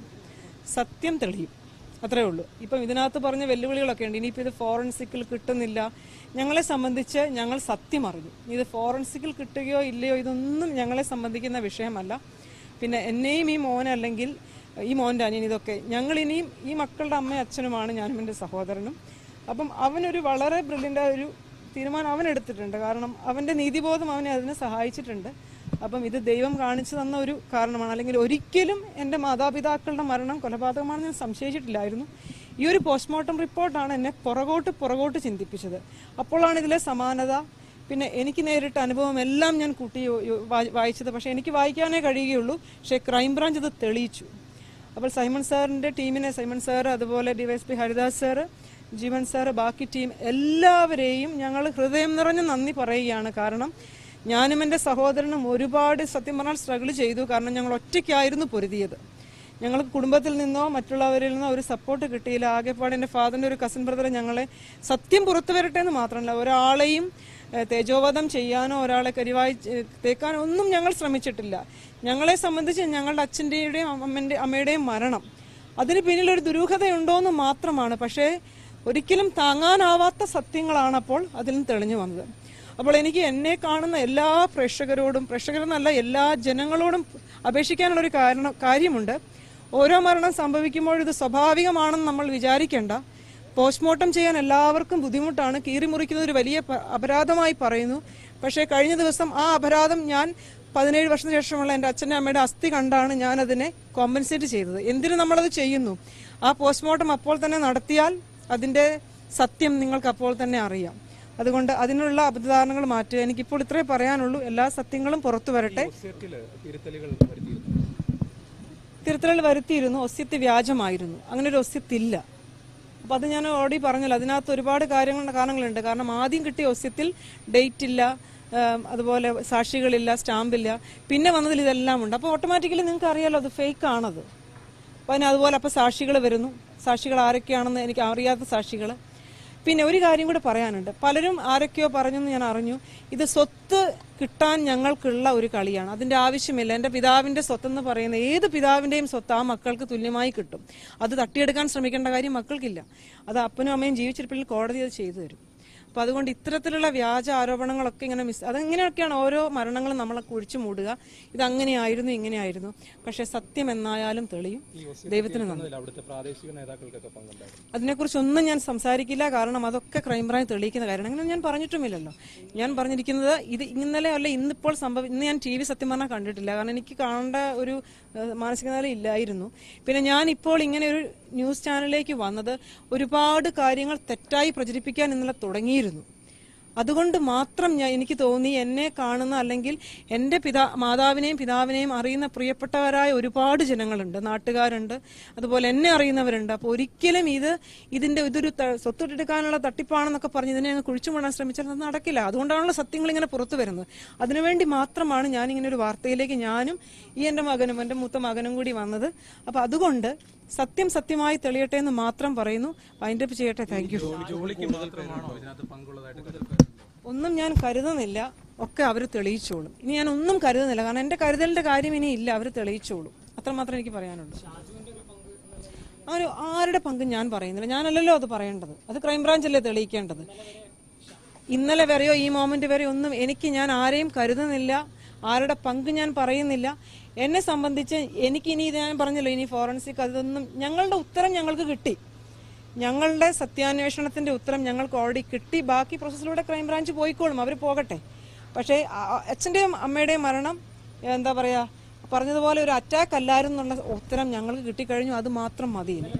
സത്യം തെളിയും അത്രേ ഉള്ളൂ ഇപ്പം ഇതിനകത്ത് പറഞ്ഞ വെല്ലുവിളികളൊക്കെ ഉണ്ട് ഇനിയിപ്പോൾ ഇത് ഫോറൻസിക്കിൽ കിട്ടുന്നില്ല ഞങ്ങളെ സംബന്ധിച്ച് ഞങ്ങൾ സത്യം അറിഞ്ഞു ഇത് ഫോറൻസിക്കിൽ കിട്ടുകയോ ഇല്ലയോ ഇതൊന്നും ഞങ്ങളെ സംബന്ധിക്കുന്ന വിഷയമല്ല പിന്നെ എന്നെയും ഈ മോനെ അല്ലെങ്കിൽ ഈ മോൻ്റെ അനിയൻ ഇതൊക്കെ ഞങ്ങൾ ഇനിയും ഈ മക്കളുടെ അമ്മയും അച്ഛനുമാണ് ഞാനും എൻ്റെ സഹോദരനും അപ്പം അവനൊരു വളരെ ബ്രില്യൻ്റ് ഒരു തീരുമാനം അവൻ എടുത്തിട്ടുണ്ട് കാരണം അവൻ്റെ നീതിബോധം അവനെ അതിനെ സഹായിച്ചിട്ടുണ്ട് അപ്പം ഇത് ദൈവം കാണിച്ചു തന്ന ഒരു കാരണമാണ് അല്ലെങ്കിൽ ഒരിക്കലും എൻ്റെ മാതാപിതാക്കളുടെ മരണം കൊലപാതകമാണെന്ന് ഞാൻ സംശയിച്ചിട്ടില്ലായിരുന്നു ഈ ഒരു പോസ്റ്റ്മോർട്ടം റിപ്പോർട്ടാണ് എന്നെ പുറകോട്ട് പുറകോട്ട് ചിന്തിപ്പിച്ചത് അപ്പോഴാണ് ഇതിലെ സമാനത പിന്നെ എനിക്ക് നേരിട്ട അനുഭവം എല്ലാം ഞാൻ കൂട്ടി യോ- യോ- വായി- വായിച്ചത് പക്ഷേ എനിക്ക് വായിക്കാനേ കഴിയുകയുള്ളൂ പക്ഷേ ക്രൈംബ്രാഞ്ച് ഇത് തെളിയിച്ചു അപ്പോൾ സൈമൺ സാറിൻ്റെ ടീമിനെ സൈമൺ സാർ അതുപോലെ DYSP Haridas sir Jeevan sir ബാക്കി ടീം എല്ലാവരെയും ഞങ്ങൾ ഹൃദയം നിറഞ്ഞ നന്ദി പറയുകയാണ് കാരണം ഞാനും എൻ്റെ സഹോദരനും ഒരുപാട് സത്യം പറഞ്ഞാൽ സ്ട്രഗിൾ ചെയ്തു കാരണം ഞങ്ങൾ ഒറ്റയ്ക്കായിരുന്നു പൊരുതിയത് ഞങ്ങൾക്ക് കുടുംബത്തിൽ നിന്നോ മറ്റുള്ളവരിൽ നിന്നോ ഒരു സപ്പോർട്ട് കിട്ടിയില്ല ആകെപ്പാട് എൻ്റെ ഫാദറിൻ്റെ ഒരു കസിൻ ബ്രദർ ഞങ്ങളെ സത്യം പുറത്തു വരട്ടെ എന്ന് മാത്രമല്ല ഒരാളെയും ഏഹ്, തേജോവധം ചെയ്യാനോ ഒരാളെ കരിവായി ഏഹ്, തേക്കാനോ ഒന്നും ഞങ്ങൾ ശ്രമിച്ചിട്ടില്ല ഞങ്ങളെ സംബന്ധിച്ച് ഞങ്ങളുടെ അച്ഛൻ്റെയും അമ്മൻ്റെ അമ്മയുടെയും മരണം അതിന് പിന്നിൽ ഒരു ദുരൂഹതയുണ്ടോ എന്ന് മാത്രമാണ് പക്ഷേ ഒരിക്കലും താങ്ങാനാവാത്ത സത്യങ്ങളാണ് അപ്പോൾ അതിൽ നിന്ന് തെളിഞ്ഞു വന്നത് അപ്പോൾ എനിക്ക് എന്നെ കാണുന്ന എല്ലാ പ്രേക്ഷകരോടും പ്രേക്ഷകരെന്നല്ല എല്ലാ ജനങ്ങളോടും അപേക്ഷിക്കാനുള്ള ഒരു കാരണം കാര്യമുണ്ട് ഓരോ മരണം സംഭവിക്കുമ്പോൾ ഇത് സ്വാഭാവികമാണെന്ന് നമ്മൾ വിചാരിക്കേണ്ട പോസ്റ്റ്മോർട്ടം ചെയ്യാൻ എല്ലാവർക്കും ബുദ്ധിമുട്ടാണ് കീറിമുറിക്കുന്നത് ഒരു വലിയ പ- അപരാധമായി പറയുന്നു പക്ഷേ കഴിഞ്ഞ ദിവസം ആ അപരാധം ഞാൻ പതിനേഴ് വർഷത്തിന് ശേഷമുള്ള എൻ്റെ അച്ഛൻ്റെ അമ്മയുടെ അസ്ഥി കണ്ടാണ് ഞാൻ അതിനെ കോമ്പൻസേറ്റ് ചെയ്തത് എന്തിനു നമ്മളത് ചെയ്യുന്നു ആ പോസ്റ്റ്മോർട്ടം അപ്പോൾ തന്നെ നടത്തിയാൽ അതിൻ്റെ സത്യം നിങ്ങൾക്ക് അപ്പോൾ തന്നെ അറിയാം അതുകൊണ്ട് അതിനുള്ള അബദ്ധധാരണകൾ മാറ്റുക എനിക്കിപ്പോൾ ഇത്രേ പറയാനുള്ളൂ എല്ലാ സത്യങ്ങളും പുറത്തു വരട്ടെ ഒസ്യത്തില് തിരുത്തലുകൾ വരുത്തിയിരുന്നു തിരുത്തലുകൾ വരുത്തിയിരുന്നു ഒസ്യത്ത് വ്യാജമായിരുന്നു അങ്ങനെ ഒരു ഒസ്യത്തില്ല അപ്പോൾ അത് ഞാൻ ഓൾറെഡി പറഞ്ഞല്ലോ അതിനകത്ത് ഒരുപാട് കാര്യങ്ങൾ കാരണങ്ങളുണ്ട് കാരണം ആദ്യം കിട്ടിയ ഒസ്യത്തിൽ ഡേറ്റ് ഇല്ല ആം, അതുപോലെ സാക്ഷികളില്ല സ്റ്റാമ്പില്ല പിന്നെ വന്നതിൽ ഇതെല്ലാം ഉണ്ട് അപ്പോൾ ഓട്ടോമാറ്റിക്കലി നിങ്ങൾക്ക് അറിയാലോ അത് ഫേക്ക് ആണത് അപ്പോൾ അതിന് അതുപോലെ അപ്പോൾ സാക്ഷികൾ വരുന്നു സാക്ഷികൾ ആരൊക്കെയാണെന്ന് എനിക്ക് അറിയാത്ത സാക്ഷികൾ പിന്നെ ഒരു കാര്യം കൂടെ പറയാനുണ്ട് പലരും ആരൊക്കെയോ പറഞ്ഞെന്ന് ഞാൻ അറിഞ്ഞു ഇത് സ്വത്ത് കിട്ടാൻ ഞങ്ങൾക്കുള്ള ഒരു കളിയാണ് അതിന്റെ ആവശ്യമില്ല എൻ്റെ പിതാവിന്റെ സ്വത്തെന്ന് പറയുന്ന ഏത് പിതാവിന്റെയും സ്വത്ത് ആ മക്കൾക്ക് തുല്യമായി കിട്ടും അത് തട്ടിയെടുക്കാൻ ശ്രമിക്കേണ്ട കാര്യം മക്കൾക്കില്ല അത് അപ്പനും അമ്മയും ജീവിച്ചിരിപ്പിൽ കോടതി അത് ചെയ്തു തരും അപ്പൊ അതുകൊണ്ട് ഇത്തരത്തിലുള്ള വ്യാജ ആരോപണങ്ങളൊക്കെ ഇങ്ങനെ മിസ് അതെങ്ങനെയൊക്കെയാണ് ഓരോ മരണങ്ങളും നമ്മളെ കുഴിച്ചു മൂടുക ഇത് അങ്ങനെയായിരുന്നു ഇങ്ങനെയായിരുന്നു പക്ഷെ സത്യം എന്നായാലും തെളിയും ദൈവത്തിന് നന്ദി അതിൽ അവിടുത്തെ പ്രാദേശിക നേതാക്കൾക്കൊക്കെ പങ്കുണ്ടായിരുന്നു അതിനെക്കുറിച്ചൊന്നും ഞാൻ സംസാരിക്കില്ല കാരണം അതൊക്കെ ക്രൈംബ്രാഞ്ച് തെളിയിക്കുന്ന കാര്യമാണ് അങ്ങനെ ഞാൻ പറഞ്ഞിട്ടുമില്ലല്ലോ ഞാൻ പറഞ്ഞിരിക്കുന്നത് ഇത് ഇന്നലെ അല്ല ഇന്നിപ്പോൾ സംഭവം ഇന്ന് ഞാൻ ടി വി സത്യം പറഞ്ഞാൽ കണ്ടിട്ടില്ല കാരണം എനിക്ക് കാണേണ്ട ഒരു ഏഹ്, മാനസിക നില ഇല്ലായിരുന്നു പിന്നെ ഞാൻ ഇപ്പോൾ ഇങ്ങനെ ഒരു ന്യൂസ് ചാനലിലേക്ക് വന്നത് ഒരുപാട് കാര്യങ്ങൾ തെറ്റായി പ്രചരിപ്പിക്കാൻ ഇന്നലെ തുടങ്ങിയിരുന്നു അതുകൊണ്ട് മാത്രം ഞാൻ എനിക്ക് തോന്നി എന്നെ കാണുന്ന അല്ലെങ്കിൽ എൻ്റെ പിതാ മാതാവിനെയും പിതാവിനെയും അറിയുന്ന പ്രിയപ്പെട്ടവരായ ഒരുപാട് ജനങ്ങളുണ്ട് നാട്ടുകാരുണ്ട് അതുപോലെ എന്നെ അറിയുന്നവരുണ്ട് അപ്പോൾ ഒരിക്കലും ഇത് ഇതിന്റെ ഇതൊരു ത- സ്വത്തെടുക്കാനുള്ള തട്ടിപ്പാണെന്നൊക്കെ പറഞ്ഞ് ഇതിനെ അങ്ങ് കുഴിച്ചു മൂടാൻ ശ്രമിച്ചാൽ അത് നടക്കില്ല അതുകൊണ്ടാണല്ലോ സത്യങ്ങൾ ഇങ്ങനെ പുറത്തു വരുന്നത് അതിനുവേണ്ടി മാത്രമാണ് ഞാൻ ഇങ്ങനെ ഒരു വാർത്തയിലേക്ക് ഞാനും ഈ എൻ്റെ മകനും എൻ്റെ മൂത്ത മകനും കൂടി വന്നത് അപ്പൊ അതുകൊണ്ട് സത്യം സത്യമായി തെളിയട്ടെ എന്ന് മാത്രം പറയുന്നു വൈൻഡപ്പ് ചെയ്യട്ടെ താങ്ക് യു ജോലിക്ക് മാത്രമാണോ ഇതിനകത്ത് പങ്കുള്ളതായിട്ട് കരുതുന്നത് ഒന്നും ഞാൻ കരുതുന്നില്ല ഒക്കെ അവർ തെളിയിച്ചോളും ഇനി ഞാൻ ഒന്നും കരുതുന്നില്ല കാരണം എന്റെ കരുതലിന്റെ കാര്യം ഇനി ഇല്ല അവർ തെളിയിച്ചോളും അത്രമാത്രം എനിക്ക് പറയാനുണ്ട് അവര് ആരുടെ പങ്ക് ഞാൻ പറയുന്നില്ല ഞാനല്ലല്ലോ അത് പറയേണ്ടത് അത് ക്രൈംബ്രാഞ്ചല്ലേ തെളിയിക്കേണ്ടത് ഇന്നലെ വരെയോ ഈ മോമെന്റ് വരെയോ ഒന്നും എനിക്ക് ഞാൻ ആരെയും കരുതുന്നില്ല ആരുടെ പങ്ക് ഞാൻ പറയുന്നില്ല എന്നെ സംബന്ധിച്ച് എനിക്ക് ഇനി ഇത് ഞാൻ പറഞ്ഞല്ലോ ഇനി ഫോറൻസിക് അതൊന്നും ഞങ്ങളുടെ ഉത്തരം ഞങ്ങൾക്ക് കിട്ടി ഞങ്ങളുടെ സത്യാന്വേഷണത്തിന്റെ ഉത്തരം ഞങ്ങൾക്ക് ഓൾറെഡി കിട്ടി ബാക്കി പ്രോസസ്സിലൂടെ ക്രൈംബ്രാഞ്ച് പോയിക്കോളും അവർ പോകട്ടെ പക്ഷേ ആ- ആ അച്ഛന്റെയും അമ്മയുടെയും മരണം എന്താ പറയാ പറഞ്ഞതുപോലെ ഒരു അറ്റാക്ക് അല്ലായിരുന്നു എന്നുള്ള ഉത്തരം ഞങ്ങൾക്ക് കിട്ടിക്കഴിഞ്ഞു അത് മാത്രം മതി ഇനി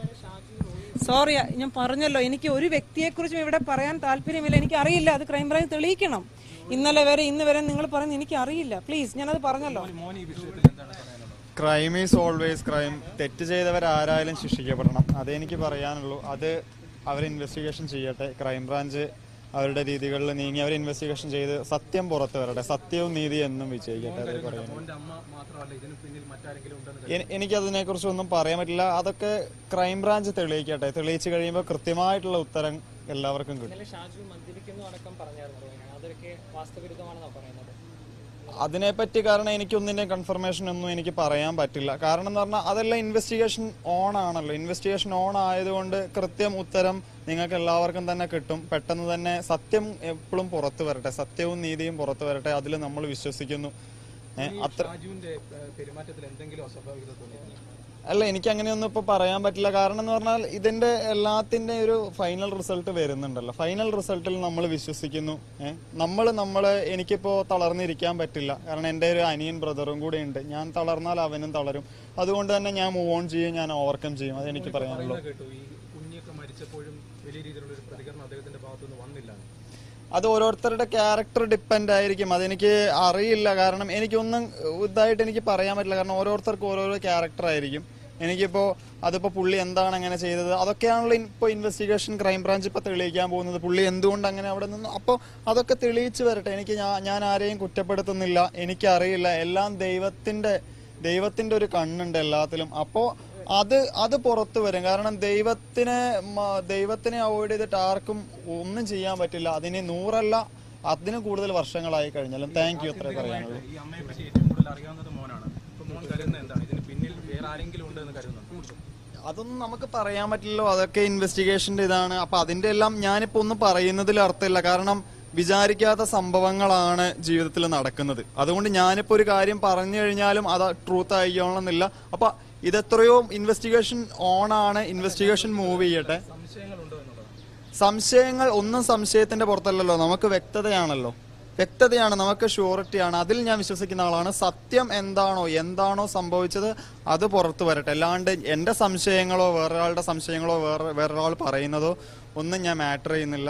സോറി ഞാൻ പറഞ്ഞല്ലോ എനിക്ക് ഒരു വ്യക്തിയെക്കുറിച്ചും ഇവിടെ പറയാൻ താല്പര്യമില്ല എനിക്ക് അറിയില്ല അത് ക്രൈംബ്രാഞ്ച് തെളിയിക്കണം ഇന്നലെ വരെ ഇന്ന് വരെ നിങ്ങൾ പറയുന്നത് എനിക്ക് അറിയില്ല പ്ലീസ് ഞാനത് പറഞ്ഞല്ലോ മോൻ ഈ വിഷയത്തിൽ എന്താണ് പറയാനുള്ളത് ക്രൈം ഈസ് ഓൾവേസ് ക്രൈം തെറ്റ് ചെയ്തവർ ആരായാലും ശിക്ഷിക്കപ്പെടണം അതേ എനിക്ക് പറയാനുള്ളൂ അത് അവർ ഇൻവെസ്റ്റിഗേഷൻ ചെയ്യട്ടെ ക്രൈംബ്രാഞ്ച് അവരുടെ രീതികളിൽ നീങ്ങി അവർ ഇൻവെസ്റ്റിഗേഷൻ ചെയ്ത് സത്യം പുറത്തു വരട്ടെ സത്യവും നീതിയും എന്നും വിജയിക്കട്ടെ അതേ പറയുന്നു മോന്റെ അമ്മ മാത്രമല്ല ഇതിന് പിന്നിൽ മറ്റാരെങ്കിലും ഉണ്ടെന്ന് എനി- എനിക്കതിനെ കുറിച്ച് ഒന്നും പറയാൻ പറ്റില്ല അതൊക്കെ ക്രൈംബ്രാഞ്ച് തെളിയിക്കട്ടെ തെളിയിച്ചു കഴിയുമ്പോൾ കൃത്യമായിട്ടുള്ള ഉത്തരം എല്ലാവർക്കും കിട്ടും ഇന്നലെ ഷാജു മദ്യപിക്കുന്നു അടക്കം പറഞ്ഞായിരുന്നു റോയിന അതൊക്കെ വാസ്തവിരുദ്ധമാണെന്നാണ് പറയുന്നത് അതിനെപ്പറ്റി കാരണം എനിക്കൊന്നിന്റെ കൺഫർമേഷൻ ഒന്നും എനിക്ക് പറയാൻ പറ്റില്ല കാരണം എന്ന് പറഞ്ഞാൽ അതെല്ലാം ഇൻവെസ്റ്റിഗേഷൻ ഓൺ ആണല്ലോ ഇൻവെസ്റ്റിഗേഷൻ ഓൺ ആയതുകൊണ്ട് കൃത്യം ഉത്തരം നിങ്ങൾക്ക് എല്ലാവർക്കും തന്നെ കിട്ടും പെട്ടെന്ന് തന്നെ സത്യം എപ്പോഴും പുറത്തു വരട്ടെ സത്യവും നീതിയും പുറത്തു വരട്ടെ അതിൽ നമ്മൾ വിശ്വസിക്കുന്നു ഏ, അത്ര രാജുവിന്റെ ഏഹ്, പെരുമാറ്റത്തിൽ എന്തെങ്കിലും അസ്വാഭാവികത തോന്നിയിരുന്നു അല്ല എനിക്ക് അങ്ങനെയൊന്നും ഇപ്പൊ പറയാൻ പറ്റില്ല കാരണം എന്ന് പറഞ്ഞാൽ ഇതിന്റെ എല്ലാത്തിന്റെ ഒരു ഫൈനൽ റിസൾട്ട് വരുന്നുണ്ടല്ലോ ഫൈനൽ റിസൾട്ടിൽ നമ്മൾ വിശ്വസിക്കുന്നു ഏഹ് നമ്മൾ നമ്മള് എനിക്കിപ്പോ തളർന്നിരിക്കാൻ പറ്റില്ല കാരണം എൻ്റെ ഒരു അനിയൻ ബ്രദറും കൂടെ ഉണ്ട് ഞാൻ തളർന്നാൽ അവനും തളരും അതുകൊണ്ട് തന്നെ ഞാൻ മൂവ് ഓൺ ചെയ്യും ഞാൻ ഓവർകം ചെയ്യും അത് എനിക്ക് പറയാനുള്ളൂ കേട്ടു ഈ കുഞ്ഞിയൊക്കെ മരിച്ചപ്പോഴും വലിയ രീതിയിലുള്ള ഒരു പ്രതികരണം അദ്ദേഹത്തിന്റെ ഭാഗത്തുനിന്ന് വന്നില്ല അത് ഓരോരുത്തരുടെ ക്യാരക്ടർ ഡിപ്പെൻഡ് ആയിരിക്കും അതെനിക്ക് അറിയില്ല കാരണം എനിക്കൊന്നും ഇതായിട്ട് എനിക്ക് പറയാൻ പറ്റില്ല കാരണം ഓരോരുത്തർക്കും ഓരോരോ ക്യാരക്ടർ ആയിരിക്കും എനിക്കിപ്പോ അതിപ്പോ പുള്ളി എന്താണ് അങ്ങനെ ചെയ്തത് അതൊക്കെയാണല്ലോ ഇപ്പോൾ ഇൻവെസ്റ്റിഗേഷൻ ക്രൈംബ്രാഞ്ച് ഇപ്പൊ തെളിയിക്കാൻ പോകുന്നത് പുള്ളി എന്തുകൊണ്ട് അങ്ങനെ അവിടെ നിന്ന് അപ്പോൾ അതൊക്കെ തെളിയിച്ചു വരട്ടെ എനിക്ക് ഞാൻ ഞാൻ ആരെയും കുറ്റപ്പെടുത്തുന്നില്ല എനിക്കറിയില്ല എല്ലാം ദൈവത്തിന്റെ ദൈവത്തിന്റെ ഒരു കണ്ണുണ്ട് എല്ലാത്തിലും അപ്പോ അത് അത് പുറത്തു വരും കാരണം ദൈവത്തിനെ മ- ദൈവത്തിനെ അവോയ്ഡ് ചെയ്തിട്ട് ആർക്കും ഒന്നും ചെയ്യാൻ പറ്റില്ല അതിന് നൂറല്ല അതിന് കൂടുതൽ വർഷങ്ങളായി കഴിഞ്ഞാലും താങ്ക് യു അത്രേ പറയാനുള്ളൂ ഈ അമ്മയെ പറ്റി ഏറ്റവും കൂടുതൽ അറിയാവുന്നത് മോനാണ് ഇപ്പൊ മോൻ കരുതുന്നത് എന്താണ് ഇതിന് പിന്നിൽ വേറെ ആരെങ്കിലും ഉണ്ട് എന്ന് കരുതുന്നുണ്ട് അതൊന്നും നമുക്ക് പറയാൻ പറ്റില്ലല്ലോ അതൊക്കെ ഇൻവെസ്റ്റിഗേഷന്റെ ഇതാണ് അപ്പൊ അതിന്റെ എല്ലാം ഞാനിപ്പോ ഒന്നും പറയുന്നതിൽ അർത്ഥമില്ല കാരണം വിചാരിക്കാത്ത സംഭവങ്ങളാണ് ജീവിതത്തിൽ നടക്കുന്നത് അതുകൊണ്ട് ഞാനിപ്പോ ഒരു കാര്യം പറഞ്ഞു കഴിഞ്ഞാലും അത് ട്രൂത്ത് ആയിക്കോളണമെന്നില്ല അപ്പൊ ഇതെത്രയോ ഇൻവെസ്റ്റിഗേഷൻ ഓൺ ആണ് ഇൻവെസ്റ്റിഗേഷൻ മൂവ് ചെയ്യട്ടെ സംശയങ്ങളുണ്ടോ എന്നുള്ളതാണ് സംശയങ്ങൾ ഒന്നും സംശയത്തിന്റെ പുറത്തല്ലല്ലോ നമുക്ക് വ്യക്തതയാണല്ലോ വ്യക്തതയാണ് നമുക്ക് ഷുവറിറ്റിയാണ് അതിൽ ഞാൻ വിശ്വസിക്കുന്ന ആളാണ് സത്യം എന്താണോ എന്താണോ സംഭവിച്ചത് അത് പുറത്തു വരട്ടെ അല്ലാണ്ട് എന്റെ സംശയങ്ങളോ വേറൊരാളുടെ സംശയങ്ങളോ വേറെ വേറൊരാൾ പറയുന്നതോ ഒന്നും ഞാൻ മാറ്റർ ചെയ്യുന്നില്ല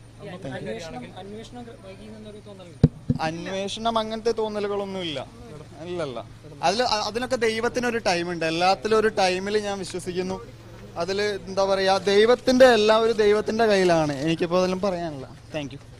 അന്വേഷണം അന്വേഷണം വൈകിയെന്നൊരു തോന്നലുണ്ട് അന്വേഷണം അങ്ങനത്തെ തോന്നലുകളൊന്നും ഇല്ല ഇല്ലല്ല അതിൽ അതിനൊക്കെ ദൈവത്തിനൊരു ടൈമുണ്ട് എല്ലാത്തിലും ഒരു ടൈമിൽ ഞാൻ വിശ്വസിക്കുന്നു അതിൽ എന്താ പറയാ ദൈവത്തിന്റെ എല്ലാം ഒരു ദൈവത്തിന്റെ കയ്യിലാണ് എനിക്കിപ്പോ അതിലും പറയാനില്ല താങ്ക് യു